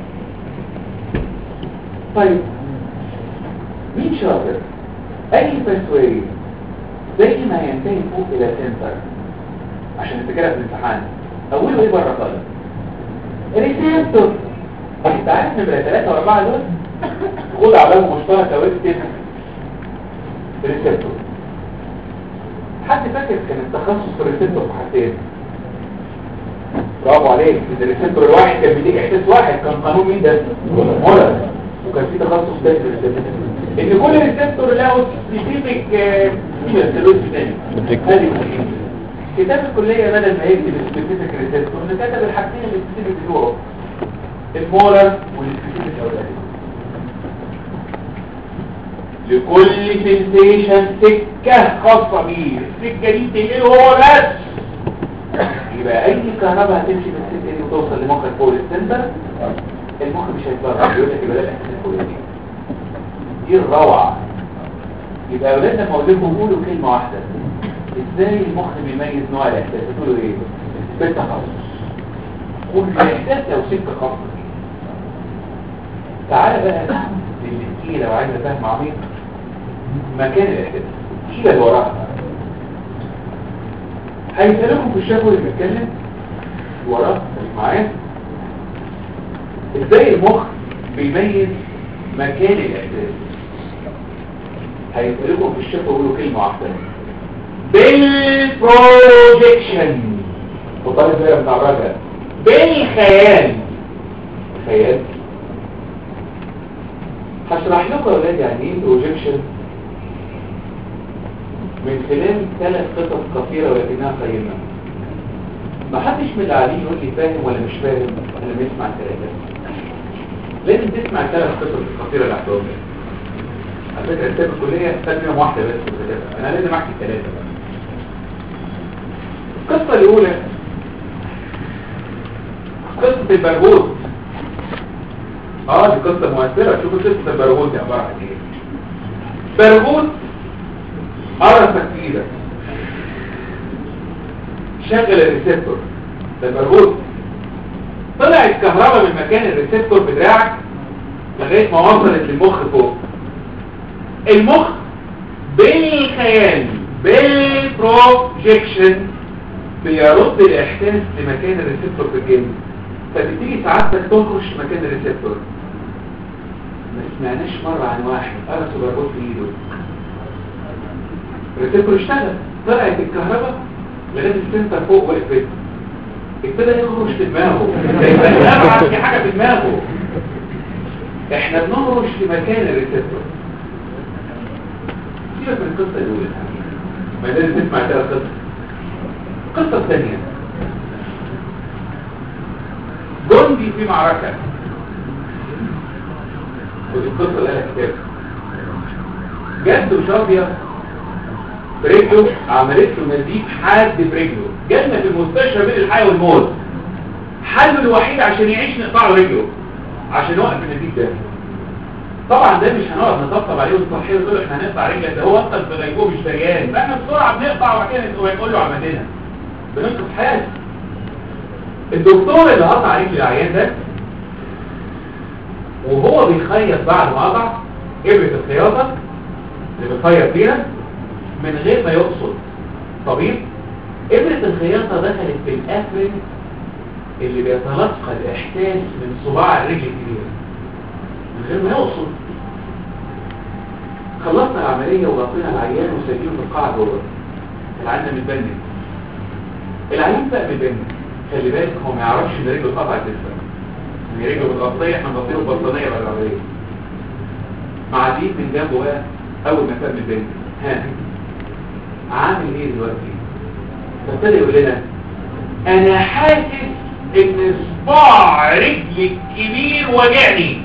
طيب مين شاطر اي تسويق زي ما ينتهي فوق الى سنتر عشان نفتكرها في الامتحان اوله ايه بره خالص ريسيبتور انت عارف نمرة ثلاثة واربعة دول خد علامة مشتركة واكتب ريسيبتور حد فاكر كان التخصص في الريسيبتور في حاجتين برافو عليك ان الريسبتور الواحد كان بيديك احساس واحد كان قانون مين ده مولر وكان في تخصص تاني في الريسبتور ان كل ريسبتور له سبيسيفيك سيلوز تاني هذه كتاب الكليه بدل ما يكتب السبيسيفيك ريسبتور كتب الحاجتين السبيسيفيك بتوعه المولر والسبيسيفيك اولاد لكل سنسيشن سكة خاصة بيه السكة دي تنقله هو بس يبقى اي كهرباء هتمشي من السكة دي وتوصل لمخك فوق السنتر المخ مش هيتبرع يقول لك يبقى ده الاحساس الفلاني دي الروعة يبقى اولادنا لما اقول لكم قولوا كلمة واحدة ازاي المخ بيميز نوع الاحساس تقولوا ايه بالتخصص قول الاحساس لو سكة خاصة بيه تعالى بقى للمسكينة لو عايزة فهم عميق مكان الاحساس شيلة اللي وراها هيسألكم في الشافو اللي بيتكلم وراه خليك معايا ازاي المخ بيميز مكان الاحساس هيسألكم في الشافو يقولوا كلمة واحدة بالبروجيكشن وطالب زي بتاع الراجل بالخيال خيال هشرح لكم يا ولاد يعني ايه بروجيكشن من خلال ثلاث قصص قصيرة ولكنها قيمة ما حدش من اللي قاعدين يقول لي فاهم ولا مش فاهم لما يسمع الثلاثة لازم تسمع الثلاث قصص القصيرة اللي هتقولها على فكرة كتاب الكلية خد منهم واحدة بس في الثلاثة أنا لازم أحكي الثلاثة بقى القصة الأولى قصة البرغوث اه دي قصة مؤثرة شوفوا قصة البرغوث دي عبارة عن ايه برغوث قرصك في ايدك شغل الريسبتور ده البرغوث طلعت كهرباء من مكان الريسبتور بدراعك لغاية ما وصلت للمخ فوق المخ بالخيال بالبروجيكشن بيرد الاحساس لمكان الريسبتور في الجلد فبتيجي سعادتك تنقش مكان الريسبتور ما سمعناش مرة عن واحد قرصه برغوث في ايده الريسبتور اشتغل طلعت الكهرباء لغايه السنتر فوق وقفت ابتدى يخرج في دماغه نبعت في حاجه في دماغه احنا بنخرج في مكان الريسبتور سيبك من القصه الاولى ما لازم تسمع كده القصه القصه الثانيه جندي في معركه ودي القصه اللي انا كتابها جد وشابيه برجله عملت له نزيف حاد برجله جالنا في المستشفى بين الحياة والموت حله الوحيد عشان يعيش نقطع له رجله عشان يوقف النزيف ده طبعا ده مش هنقعد نطبطب عليه ونصحيه ونقول له احنا هنقطع رجلك ده هو اصلا في غيبوبه مش دريان فاحنا بسرعه بنقطع وبعد كده نقول له عملنا بننقذ حياته الدكتور اللي قطع رجل العيان ده وهو بيخيط بعد ما قطع ابره الخياطه اللي بيخيط فيها من غير ما يقصد طبيب ابرة الخياطة دخلت في الأفرن اللي بيتلقى الإحساس من صباع الرجل الكبيرة من غير ما يقصد خلصنا العملية وغطينا العيان وسجلوا في القاعة جوه العيان متبني العيان بقى متبني خلي بالك هو ما يعرفش ان رجله اتقطعت لسه ان رجله متغطية احنا مغطينه ببطانية بعد العملية معديين من جنبه بقى اول ما كان متبني ها عامل ايه دلوقتي فابتدى يقول لنا انا حاسس ان صباع رجلي الكبير وجعني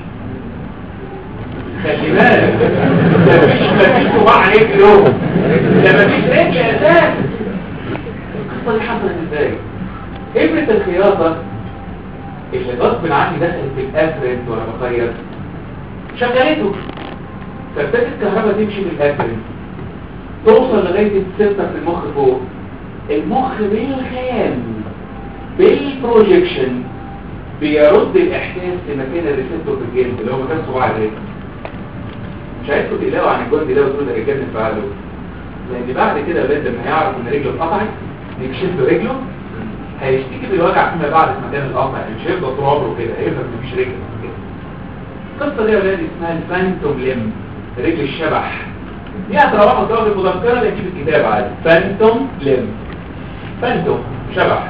خلي بالك ده مفيش مفيش صباع رجله ده مفيش رجل اساس القصه دي حصلت ازاي ابره الخياطه اللي غصب عني دخلت في الافرد وانا بخيط شغلته فابتدت الكهرباء تمشي من الافرد توصل لغاية السنتر في المخ فوق المخ بالخيال بالبروجيكشن بيرد الإحساس لمكان الريسبتور في الجلد اللي هو مكان صباع الرجل مش عايزكم تقلقوا عن الجلد ده وتقولوا ده رجال فعله لأن بعد كده البنت لما هيعرف إن رجله اتقطعت يكشف له رجله هيشتكي بالوجع فيما بعد في مكان القطع يعني مش هيفضل طول عمره كده هيفضل مفيش رجل القصة دي يا ولاد اسمها الفانتوم ليم رجل الشبح دي هتروحوا تقرأوا المذكرة اللي تجيب الكتاب عادي فانتوم لم فانتوم شبح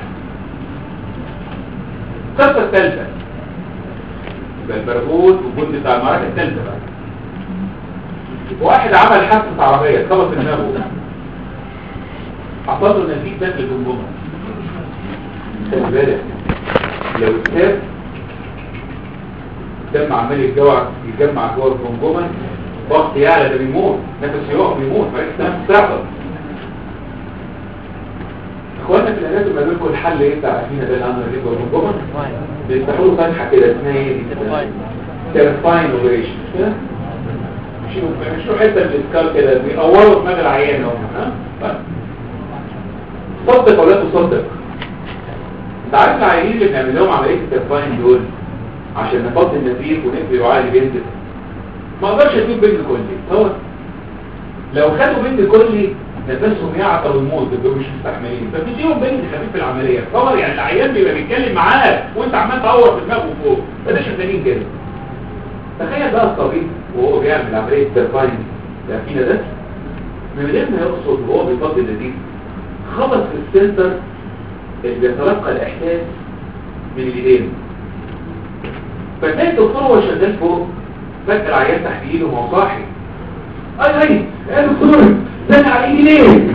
القصة الثالثة يبقى البرغوث والجند بتاع المعركة الثالثة بقى واحد عمل حادثة عربية اتخبط في دماغه حصل له نزيف داخل الجمجمة خلي بالك لو اتساب الدم عمال يتجمع يتجمع جوه الجمجمة ضغط يعلى ده بيموت نفس يقف بيموت فريق التنفس تعطل اخوانا في العلاج بيقول لكم الحل ايه بتاع فينا ده الامر اللي هو الجمل بيفتحوا له فتحه كده اسمها ايه دي تيرفاين اوبريشن كده مش مش حته من الاسكال كده بيقوروا دماغ العيان اهو ها طيب. صدق ولا تصدق انت عارف العيانين اللي بنعمل لهم عمليه التيرفاين دول عشان نفضي النزيف ونقفل وعالي بينزل ما اقدرش اديك بنت كلي هو لو خدوا بنت كلي نفسهم يعطل ويموت دول مش مستحملين فبتديهم بنت خفيف العمليه تصور يعني العيان بيبقى بيتكلم معاك وانت عمال تعور في دماغه فوق فده شغالين كده تخيل بقى الطبيب وهو بيعمل عمليه التيرفاين ده فينا ده من غير ما يقصد وهو بيفضي النزيف خبط في السنتر اللي بيتلقى الاحساس من الايدين فتلاقي الدكتور وهو شغال فوق فجأة العيان تحت ايده وهو صاحي اي اي يا دكتور ده انا على ايدي ليه؟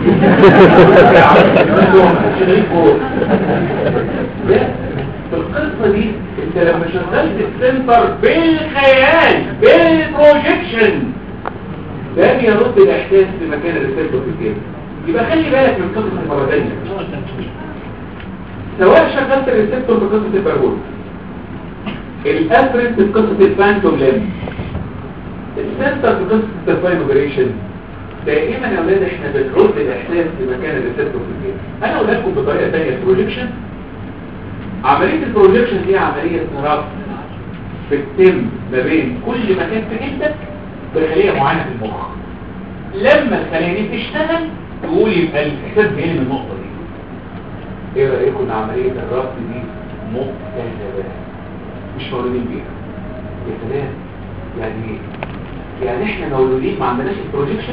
شغالين فوق لا في القصة دي انت لما شغلت السنتر بالخيال بالبروجيكشن ده بيرد الاحساس في مكان الريسبتور في الجسم يبقى خلي بالك من قصة مرة تانية سواء شغلت الريسبتور في قصة البرغول الافرنت في قصة الفانتوم ليم السنتر في قصة الترفاين اوبريشن دائما يا اولاد احنا بنرد الاحساس في مكان الريسبتور في الجسم انا اقول لكم بطريقة تانية البروجيكشن عملية البروجيكشن دي عملية ربط بتتم ما بين كل مكان في جسمك بخلية معينة في المخ لما الخلية دي تشتغل تقول يبقى الاحساس جاي من النقطة دي ايه رأيكم ان عملية الربط دي مكتسبة مش مولودين بيها يا سلام يعني ايه؟ يعني احنا مولودين ما عندناش البروجيكشن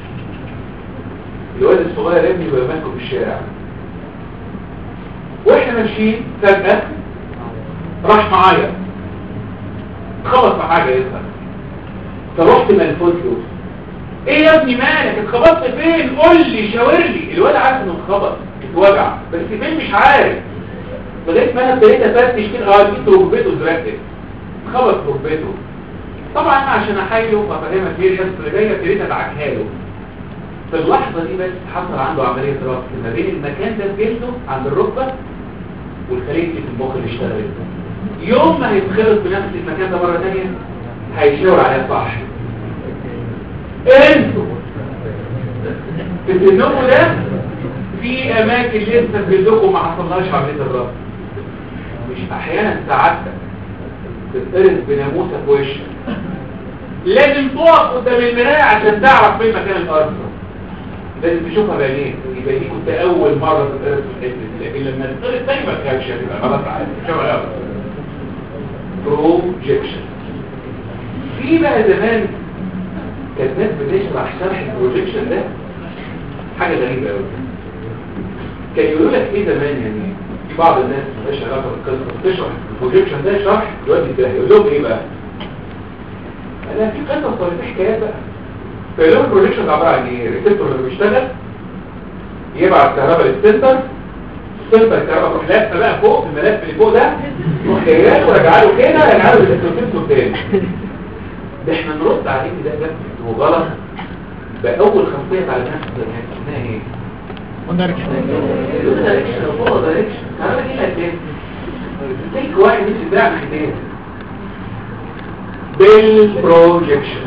الواد الصغير يا ابني بيبقى ماسكه في الشارع واحنا ماشيين فجأة راح معايا خبط في حاجة يظهر فرحت ملفوت له ايه يا ابني مالك اتخبطت فين قول لي شاور لي الواد عارف انه اتخبط اتوجع بس فين مش عارف لغايه ما انا ابتديت افتش كده اه دي تربته اتركب اتخبط تربته طبعا انا عشان احايله وافهمك ليه الحصه اللي جايه ابتديت ادعكها له في اللحظه دي بس حصل عنده عمليه ربط ما بين المكان ده في جلده عند الركبه والخليه اللي في المخ اللي اشتغلت يوم ما هيتخلط بنفس المكان ده مره ثانيه هيشاور عليها صح انتوا في سنكم ده في اماكن لسه في جلدكم ما حصلهاش عمليه الربط مش احيانا سعادتك تتقرص بناموسه في وشك لازم تقف قدام المرايه عشان تعرف فين مكان الارض لازم تشوفها بعينيك يبقى دي كنت اول مره تتقرص في الحته دي لكن لما تتقرص تاني ما تخافش هتبقى خلاص عارف شوف بروجيكشن في بقى زمان كانت ناس بتشرح شرح البروجيكشن ده حاجه غريبه قوي كان يقولوا لك ايه زمان يعني في بعض الناس مالهاش علاقه بالقصه بتشرح البروجيكشن ده شرح دلوقتي ده يقول لهم ايه بقى؟ انا في قصص ولا في حكايات بقى فيقول لهم البروجيكشن عباره عن ايه؟ الريسبتور اللي بيشتغل يبعت كهرباء للسنتر السنتر الكهرباء تروح لافه بقى فوق في الملف اللي فوق ده تروح جايه وراجعه له كده راجعه له للسنتور تاني ده احنا نرد عليه ده ده وغلط بأول خمسية على نفس اسمها ايه؟ ودايركشن دايركشن هو دايركشن تعالى ايه الاساس تيك واحد مش بتاع ناحيتين بالبروجيكشن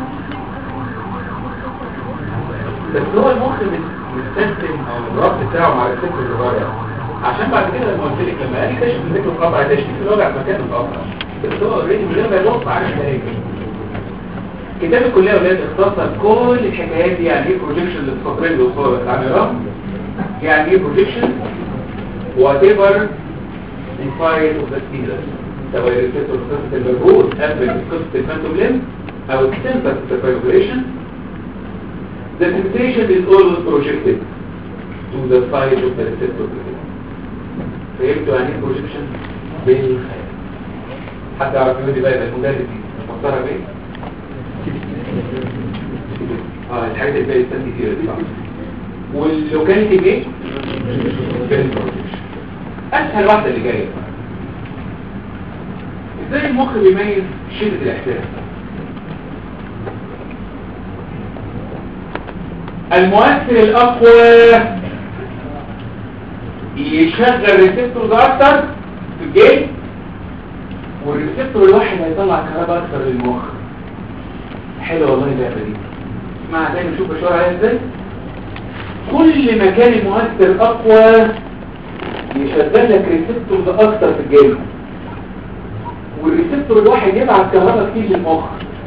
بس هو المخ مستسلم او الربط بتاعه مع الست الصغير عشان بعد كده لما قلت لك لما قال لي كشف الذكر القطع تشتكي في الوجع في مكان القطع بس هو اوريدي من غير ما يبص عارف ده ايه كتاب الكليه ولاد اختصر كل الحكايات دي يعني ايه بروجيكشن للسطرين اللي قصادك يعني رقم يعني ايه بروجيكشن whatever inside of the stimulus سواء الريسبتور في قصه البرغوث قبل قصه الفانتوم ليم او السنتر في الفايبريشن the sensation is always projected to the side of the receptor فهمتوا يعني ايه بروجيكشن بالخيال حد يعرف يقول لي بقى يبقى المدرس دي مفسرها بايه اه الحاجات اللي بقى يستنى كتير دي بقى واللوكاليتي ايه اسهل واحده اللي جايه ازاي المخ بيميز شده الاحساس المؤثر الاقوى يشغل ريسبتورز اكتر في الجيل والريسبتور الواحد هيطلع كهرباء اكتر للمخ حلوه والله اللعبه دي اسمعها تاني نشوف بشوار عليها ازاي كل ما كان المؤثر اقوى يشغل لك ريسبتورز اكتر في الجيل والريسبتور الواحد يبعت كهرباء كتير للمخ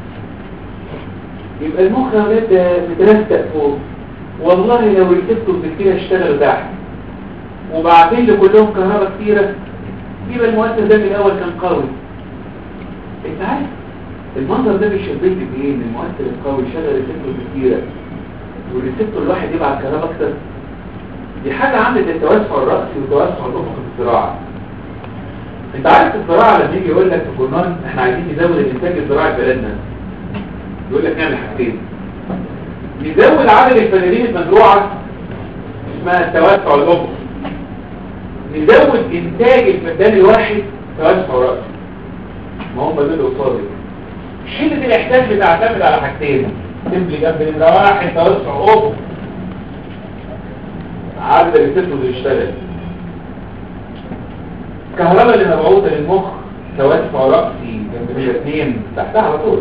يبقى المخ يا ولاد مترستق فوق والله لو ريسبتورز كتير اشتغلوا تحت وبعدين لكلهم كهرباء كتيرة يبقى المؤثر ده من الاول كان قوي انت عارف المنظر ده بيشبهك بايه ان المؤثر القوي شغل ريسبتور كتيرة والريسبتور الواحد يبعت كهرباء اكتر دي حاجة عاملة زي التوسع الرأسي والتوسع الأفقي في الزراعة انت عارف الزراعة لما يجي يقول لك في الجورنال احنا عايزين نزود الانتاج الزراعي في بلدنا يقول لك نعمل حاجتين نزود عدد الفنانين المزروعة اسمها التوسع الأفقي نزود انتاج الفدان الواحد توسع رأسي ما هم دول قصادي شدة الاحتاج بتعتمد على حاجتين سمبلي جنب نمرة واحد توسع افق عدد الريسبتورز اللي اشتغل الكهرباء اللي مبعوثة للمخ توسع رأسي جنب نمرة اثنين تحتها على طول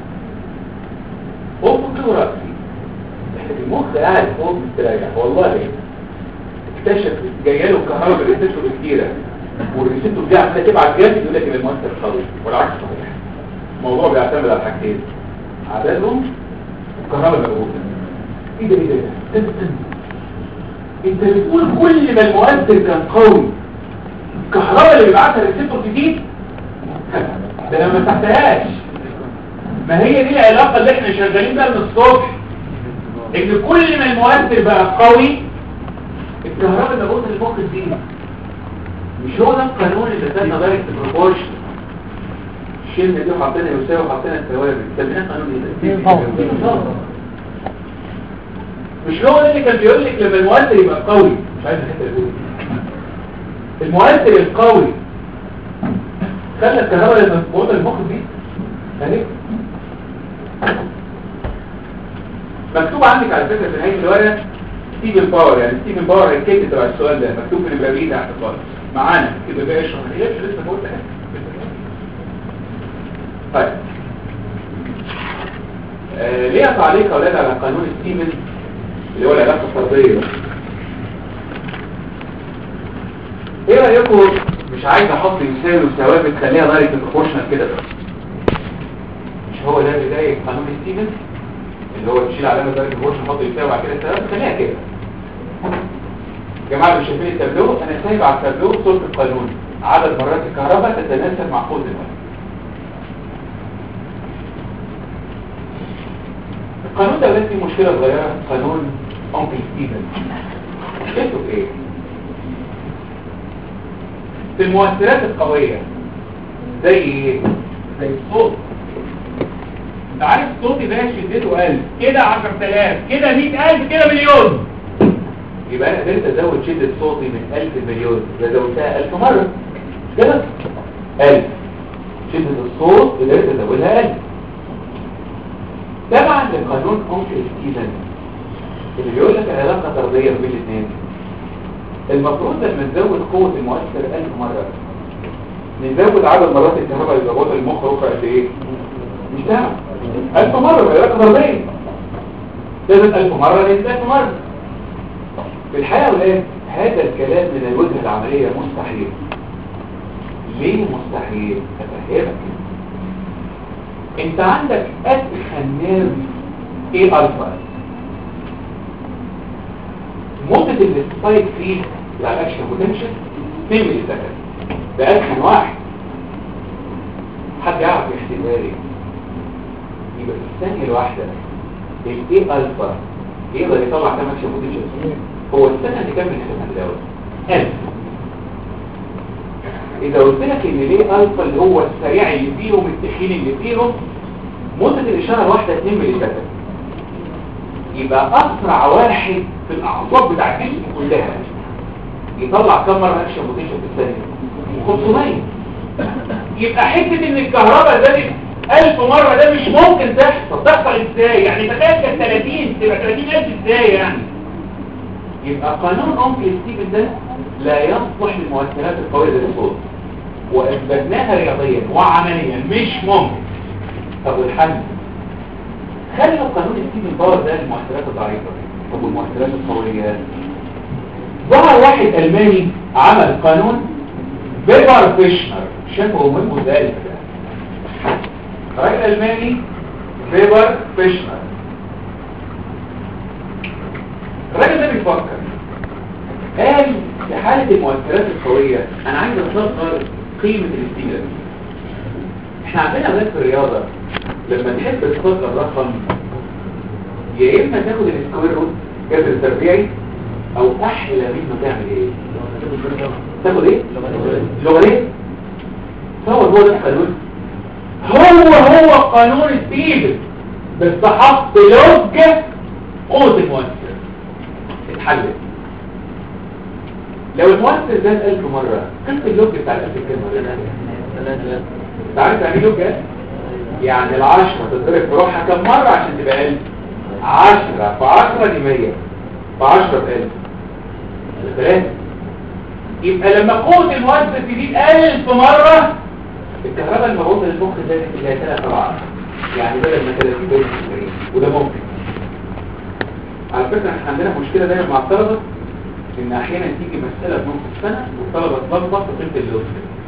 افق ورأسي المخ قاعد فوق مستريح والله اكتشف جايه له الكهرباء بالريسبتور كتيره والريسبتور دي عماله تبعت جامد يقول لك يبقى المؤثر قوي والعكس صحيح الموضوع بيعتمد على حاجتين عددهم والكهرباء الموجوده ايه ده ايه ده استنى استنى انت بتقول كل ما المؤثر كان قوي الكهرباء اللي بيبعتها الريسبتور جديد ده انا ما مسحتهاش ما هي دي العلاقه اللي احنا شغالين بيها من الصبح ان كل ما المؤثر بقى قوي الكهرباء اللي موجوده في المخ دي مش هو ده القانون اللي خدنا بالك في البروبورشن الشلة دي وحطينا يساوي وحطينا الثوابت سميناه قانون ايه مش هو ده اللي كان بيقول لك لما المؤثر يبقى قوي مش عايز الحته دي المؤثر القوي خلى الكهرباء اللي موجوده في المخ دي اهي مكتوب عندك على فكره في نهايه الورقه ستيفن باور يعني ستيفن باور هيتكتب تبع السؤال ده مكتوب في البريد تحت خالص معانا كده بقى اشرح ليه لسه بقول لك طيب آه ليه تعليق يا اولاد على قانون ستيفن اللي هو العلاقه الفرديه ايه رايكم مش عايز احط يساوي وثوابت خليها دايركت بروبورشنال كده بس مش هو ده بدايه قانون ستيفن اللي هو تشيل علامه دايركت بروبورشنال نحط يساوي على كده ثوابت خليها كده يا جماعه مش شايفين التابلو انا سايب على التابلو صوره القانون عدد مرات الكهرباء تتناسب مع قوه الماء القانون ده بس فيه مشكله صغيره قانون اونكل ستيفن مشكلته في ايه في المؤثرات القويه زي ايه زي الصوت انت عارف الصوت ده شدته 1000 كده 10000 كده 100000 كده مليون يبقى انا قدرت ازود شدة صوتي من 1000 مليون يبقى زودتها 1000 مرة كده 1000 شدة الصوت قدرت ازودها 1000 طبعا لقانون ممكن ستيفن اللي بيقول لك العلاقة طردية بين الاثنين المفروض لما نزود قوة المؤثر 1000 مرة نزود عدد مرات الكهرباء اللي ضغط المخ رفع قد ايه؟ مش تعمل 1000 مرة العلاقة طردية لازم 1000 مرة لازم 1000 مرة في الحقيقة والآن هذا الكلام من الوجهة العملية مستحيل ليه مستحيل؟ أفهمك انت عندك أدخل نيرف ايه ألفا مدة الاستايك فيه للأكشن بوتنشال 2 ملي سكند ده أدخل واحد حد يعرف احتمالي يبقى في الثانية الواحدة الايه ألفا يقدر يطلع كام أكشن بوتنشال هو السنة اللي كان من السنة الأول ألف إذا قلت لك إن ليه ألفا اللي هو السريع اللي فيهم التخين اللي فيهم مدة الإشارة الواحدة 2 ملي سكند يبقى أسرع واحد في الأعصاب بتاع الجسم كلها يطلع كم مرة أكشن بوتنشال في الثانية 500 يبقى حتة إن الكهرباء زادت ألف مرة ده مش ممكن تحصل تحصل ازاي يعني تخيل كان 30 تبقى 30 ألف ازاي يعني يبقى قانون أنكل ستيفن ده لا يصلح للمؤثرات القوية زي الصوت وأثبتناها رياضيا وعمليا مش ممكن طب والحل خلوا قانون ستيفن باور ده للمؤثرات الضعيفة طب والمؤثرات القوية ظهر واحد ألماني عمل قانون بيبر فيشنر شافه مهم ذلك راجل ألماني بيبر فيشنر الراجل ده بيفكر قال في حالة المؤثرات القوية أنا عايز أصغر قيمة الاستيلاء احنا عندنا بنات في الرياضة لما تحب تصغر رقم يا إما تاخد السكوير روت جذر التربيعي أو أحلى منه تعمل إيه؟ تاخد إيه؟ لغريب تصور هو ده القانون هو هو قانون ستيفن بس حط لوج قوة المؤثر اتحلت لو المؤثر زاد ألف مرة قيمة اللوج بتاع الألف كام مرة؟ انت عارف يعني ايه لوج ايه؟ يعني العشرة تضرب في روحها كم مرة عشان تبقى ألف؟ عشرة في عشرة دي مية في عشرة بألف ثلاثة يبقى لما قوة المؤثر تزيد ألف مرة الكهرباء المبعوثة للمخ زادت إلى ثلاثة أضعاف يعني بدل ما 30 بقت 90 وده ممكن على فكرة احنا عندنا مشكلة دايما مع الطلبة ان احيانا تيجي مسألة في نص السنة والطلبة تلخبط في قيمة اللوج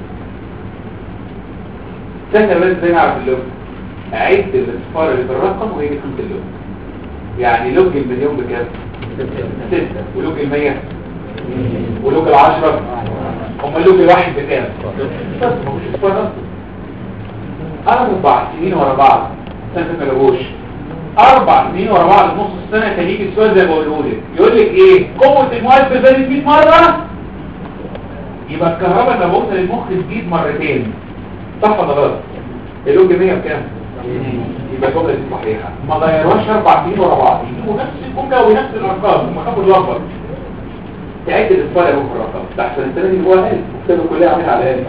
سهل بس ازاي نعرف اللوج عد الاصفار اللي بالرقم وهي دي قيمة اللوج يعني لوج المليون بكام؟ ستة ولوج المية ولوج العشرة هم لوج الواحد بكام؟ بس ما هوش اصفار اصلا اربع سنين ورا بعض سنة ما لهوش اربع سنين ورا بعض في نص السنه كان يجي السؤال زي ما بقوله لك يقول لك ايه قوه المؤثر زادت 100 مره يبقى الكهرباء المبعوثه للمخ تزيد مرتين صح ولا غلط اللوج 100 بكام يبقى الجمله دي صحيحه ما غيروهاش اربع سنين ورا بعض يجيبوا نفس الجمله ونفس الارقام هم خافوا يلخبط تعد الاصفار يا في الرقم احسن السنه دي هو 1000 وكتبوا كلها عامل على 1000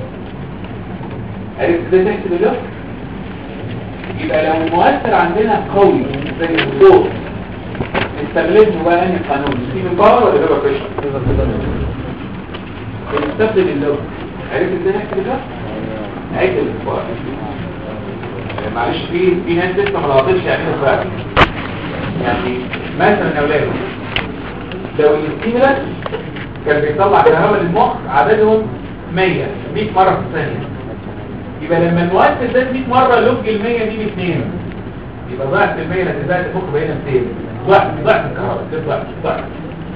عرفت ازاي تحسب اللوج يبقى لو المؤثر عندنا قوي زي الصوت نستخدمه بقى انهي قانون ستيفن باور ولا بيبر فيشر بنستخدم اللوج عرفت ازاي نحسب اللوج عد الاصفار معلش في في ناس لسه ما لقطتش يعني ايه بقى يعني مثلا يا اولاد لو الاستيمولس كان بيطلع كهرباء للمخ عددهم 100 100 مره في الثانيه يبقى لما المؤثر زاد 100 مرة لوج ال 100 دي باثنين يبقى ضعف ال 100 اللي زاد المخ بقينا 200 ضعف ضعف الكهرباء ده ضعف ضعف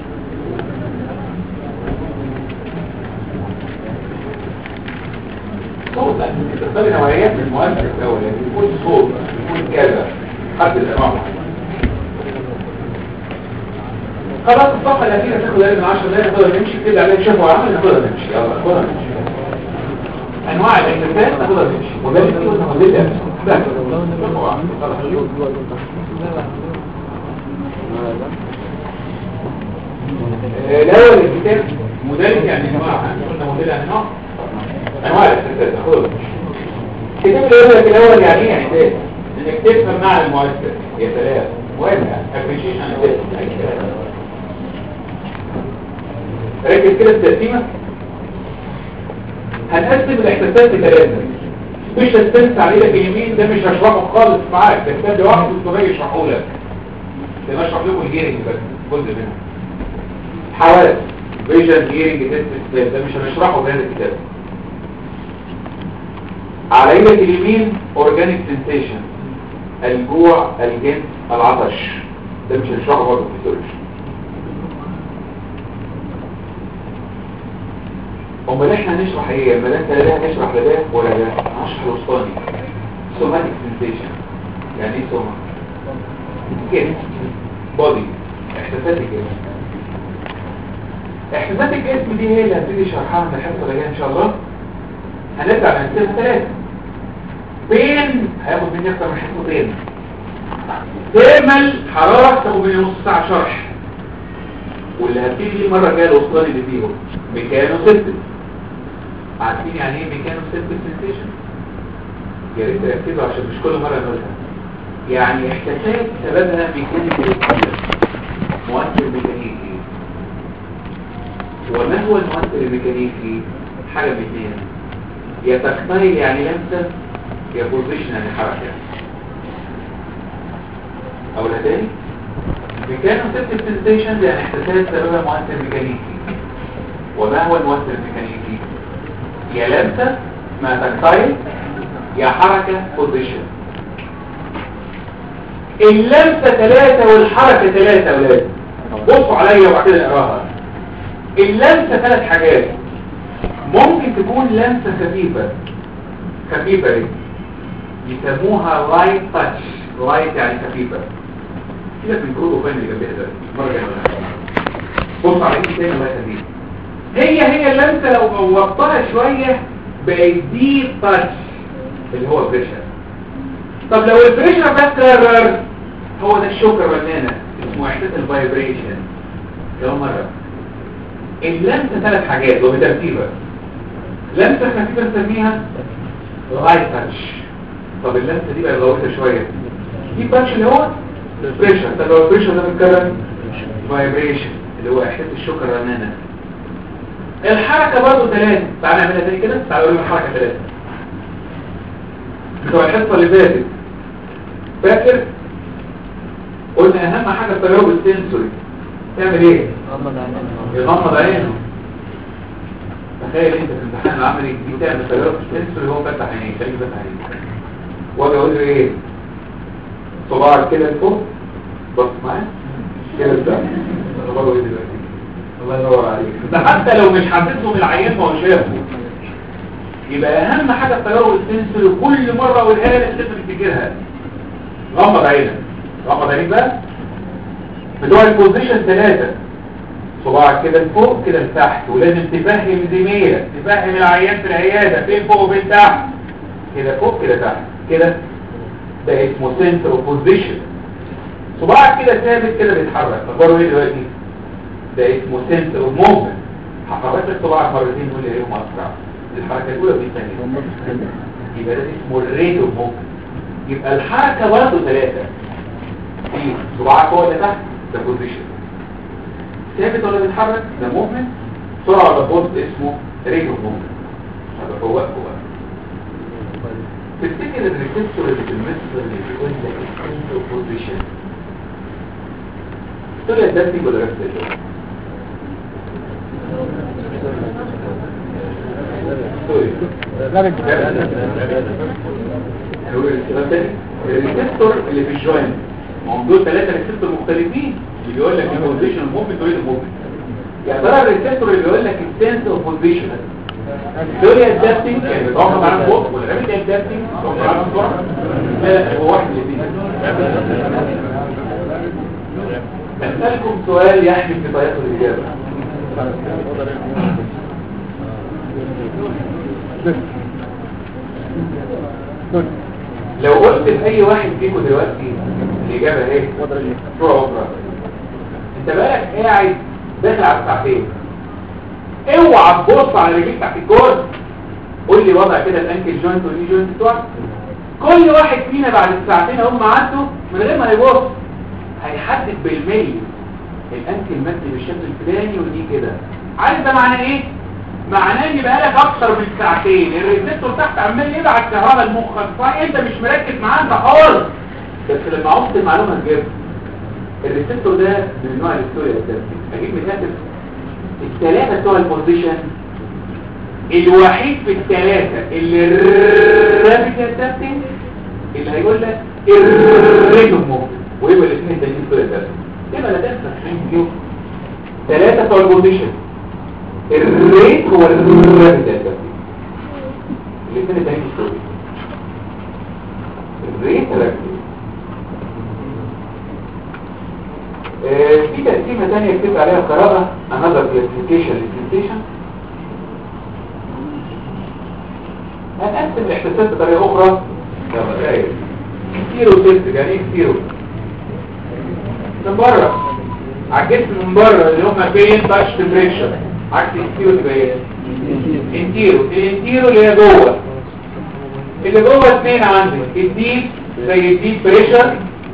صوت لا تختار نوعيات من المؤثر الاول يعني يكون صوت يكون كذا حد الانواع خلاص الصفحه الاخيره تاخد اقل من 10 دقايق ناخدها نمشي كده عليها شافوا عمل ناخدها نمشي يلا ناخدها نمشي انواع الاكتفاء تاخدها تمشي وده اللي تقول موديل الاول الكتاب موديل يعني انواع قلنا موديل يعني نوع انواع الاكتفاء تاخدها الكتاب الاول الاول يعني ايه احداث انك تفهم معنى المؤثر يا سلام وين ابريشيشن ركز كده التقسيمه هنقسم الاحساسات لثلاثة مش هستنس عليه لك اليمين ده مش هشرحه خالص معاك ده كتاب لوحده والدكتور يشرحه لك ده بشرح لكم الجيرنج بس جزء منها حواس فيجن جيرنج تيست ده مش هنشرحه في هذا الكتاب على ايدك اليمين اورجانيك سنسيشن الجوع الجنس العطش ده مش هنشرحه برضه في الفيسيولوجي امال احنا هنشرح ايه اما انت لا هنشرح لا ده ولا ده هنشرح الوسطاني سوماتيك سنسيشن يعني ايه سوما كده بودي احساسات الجسم احساسات الجسم دي هي اللي هبتدي شرحها من الحصه اللي جايه ان شاء الله هنرجع نقسمها ثلاثه بين هياخد مني اكتر من حصتين ترمل حراره تاخد مني نص ساعه شرح واللي هبتدي المره الجايه الوسطاني اللي فيهم ميكانو سيستم عارفين يعني ايه ميكانو سيستم سنسيشن يا ريت تركزوا عشان مش كل مرة نقولها يعني احتساب سببها ميكانيكال مؤثر ميكانيكي وما هو المؤثر الميكانيكي حاجة من اثنين يا تكتايل يعني لمسة يا بوزيشن يعني حركة أولا تاني ميكانو سيستم سنسيشن يعني احتساب سببها مؤثر ميكانيكي وما هو المؤثر الميكانيكي يا لمسة اسمها تكتايل يا حركة بوزيشن اللمسة ثلاثة والحركة ثلاثة ولاد بصوا عليا وبعد كده اقراها اللمسة ثلاث حاجات ممكن تكون لمسة خفيفة خفيفة دي يسموها لايت تاتش لايت يعني خفيفة كده في الجروب وفين اللي جنبها ده مرة جنبها بص على ايدي تاني الله يخليك هي هي اللمسة لو غوطتها شوية بقت ديب تاتش اللي هو بريشر طب لو البريشر بس كرر هو ده الشوكر رنانة اسمه احساس الفايبريشن لو مرة اللمسة ثلاث حاجات وبترتيبها لمسة خفيفة نسميها لايت تاتش طب اللمسة دي بقى غوطة شوية دي تاتش اللي هو بريشر طب لو البريشر ده بيتكرر فايبريشن اللي هو احساس الشوكر رنانة الحركة برضه ثلاثة تعال نعملها تاني كده تعال نقول الحركة ثلاثة بتوع الحصة اللي فاتت فاكر قلنا اهم حاجة التجاوب السنسوري تعمل ايه يغمض عينه تخيل انت في الامتحان العملي دي تعمل تجاوب السنسوري هو فتح عينيه خليك فتح عينيه واجي اقول له ايه صباعك كده لفوق بص معايا كده لتحت انا بقول ايه دلوقتي الله ينور عليك ده حتى لو مش حاسسهم العيان ما هو شافه يبقى اهم حاجة التجارب السنسوري كل مرة اقولها لك لازم تفتكرها غمض عينك غمض عينيك بقى بتوع البوزيشن ثلاثة صباعك كده لفوق كده لتحت ولازم تفهم زميلك تفهم العيان في العيادة فين فوق وفين تحت كده فوق كده تحت كده ده اسمه سنتر بوزيشن صباعك كده ثابت كده بيتحرك اخباره ايه دلوقتي ده اسمه سنتر موفمنت هحرك لك صباعك مرتين واللي ايه اسرع الحركة الأولى ودي الثانية يبقى ده اسمه الريت اوف موفمنت يبقى الحركة برضه ثلاثة في صباعك هو اللي تحت ده بوزيشن ثابت ولا بيتحرك ده موفمنت سرعة ولا بوست اسمه ريت اوف موفمنت هذا هو هو تفتكر الريسبتور اللي في المصر اللي بيقول لك السنتر بوزيشن طلع ده ولا ريسبتور الريسبتور اللي في الجوينت ما هم دول ثلاثه ريسبتور مختلفين اللي بيقول لك البوزيشن موفمنت وايه الموفمنت يا ترى الريسبتور اللي بيقول لك السنس اوف بوزيشن دول ادابتنج يعني بيتوقف على فوق والعمل ده ادابتنج بيتوقف على بسرعه لا هو واحد اللي فيه اسالكم سؤال يحمل في طريقه الاجابه لو قلت لأي واحد فيكم دلوقتي الإجابة ايه؟ روح أخرى انت بقالك قاعد داخل على الساعتين اوعى تبص على رجليك تحت الجول قول لي وضع كده الانكل جوينت والني جوينت بتوعك كل واحد فينا بعد الساعتين هم عنده من غير ما يبص هيحدد بالملي الانكل مادي بالشكل الفلاني ودي كده عارف ده معناه ايه معناه ان بقالك اكتر من ساعتين الريسبتور تحت عمال يبعت كهرباء لمخك فانت مش مركز معاه انت خالص بس لما عمت المعلومه هتجيبها الريسبتور ده من نوع الستوري الاساسي اجيب مثال الثلاثه بتوع البوزيشن الوحيد في الثلاثه اللي الرابط الاساسي اللي هيقول لك الريتم ويبقى الاثنين التانيين ستوري اساسي يبقى لا تنسى فيهم ثلاثه بتوع البوزيشن الريت هو الرابط الاساسي الاثنين التانيين ستوري الريت رابط آه، في تقسيمة تانية كتبت عليها قراءة another classification limitation هنقسم الاحساسات بطريقة أخرى يلا رايق كتيرو تلت يعني ايه كتيرو من بره على الجسم من بره اللي هم بين تاتش تمبريتشر عكس الكتيرو تبقى ايه انتيرو الانتيرو اللي هي جوه اللي جوه اثنين عندك الديب زي الديب بريشر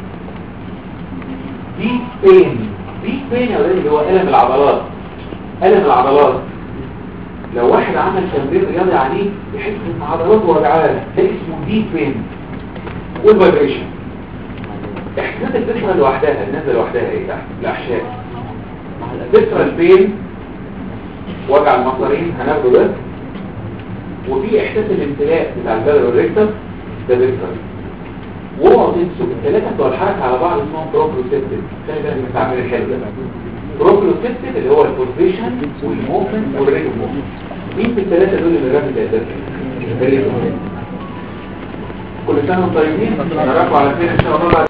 ديب بين ديب بين يا ولاد اللي هو الم العضلات الم العضلات لو واحد عمل تمرين رياضي عليه يحس ان عضلاته وجعاه ده اسمه ديب بين والفايبريشن احساسات الفكره لوحدها النازله لوحدها ايه تحت الاحشاء الفكره البين وجع المصارين هناخده ده وفي احساس الامتلاء بتاع البلد والريكتر ده فيكتر واوعوا تنسوا الثلاثه بتوع الحركه على بعض اسمهم بروبروسيبتيف خلي بالك من التعبير الحلو ده بروبروسيبتيف اللي هو البوزيشن والموفمنت والريتم موفمنت مين في الثلاثه دول اللي رابط الاساس كل سنه وانتم طيبين نراكم على خير ان شاء الله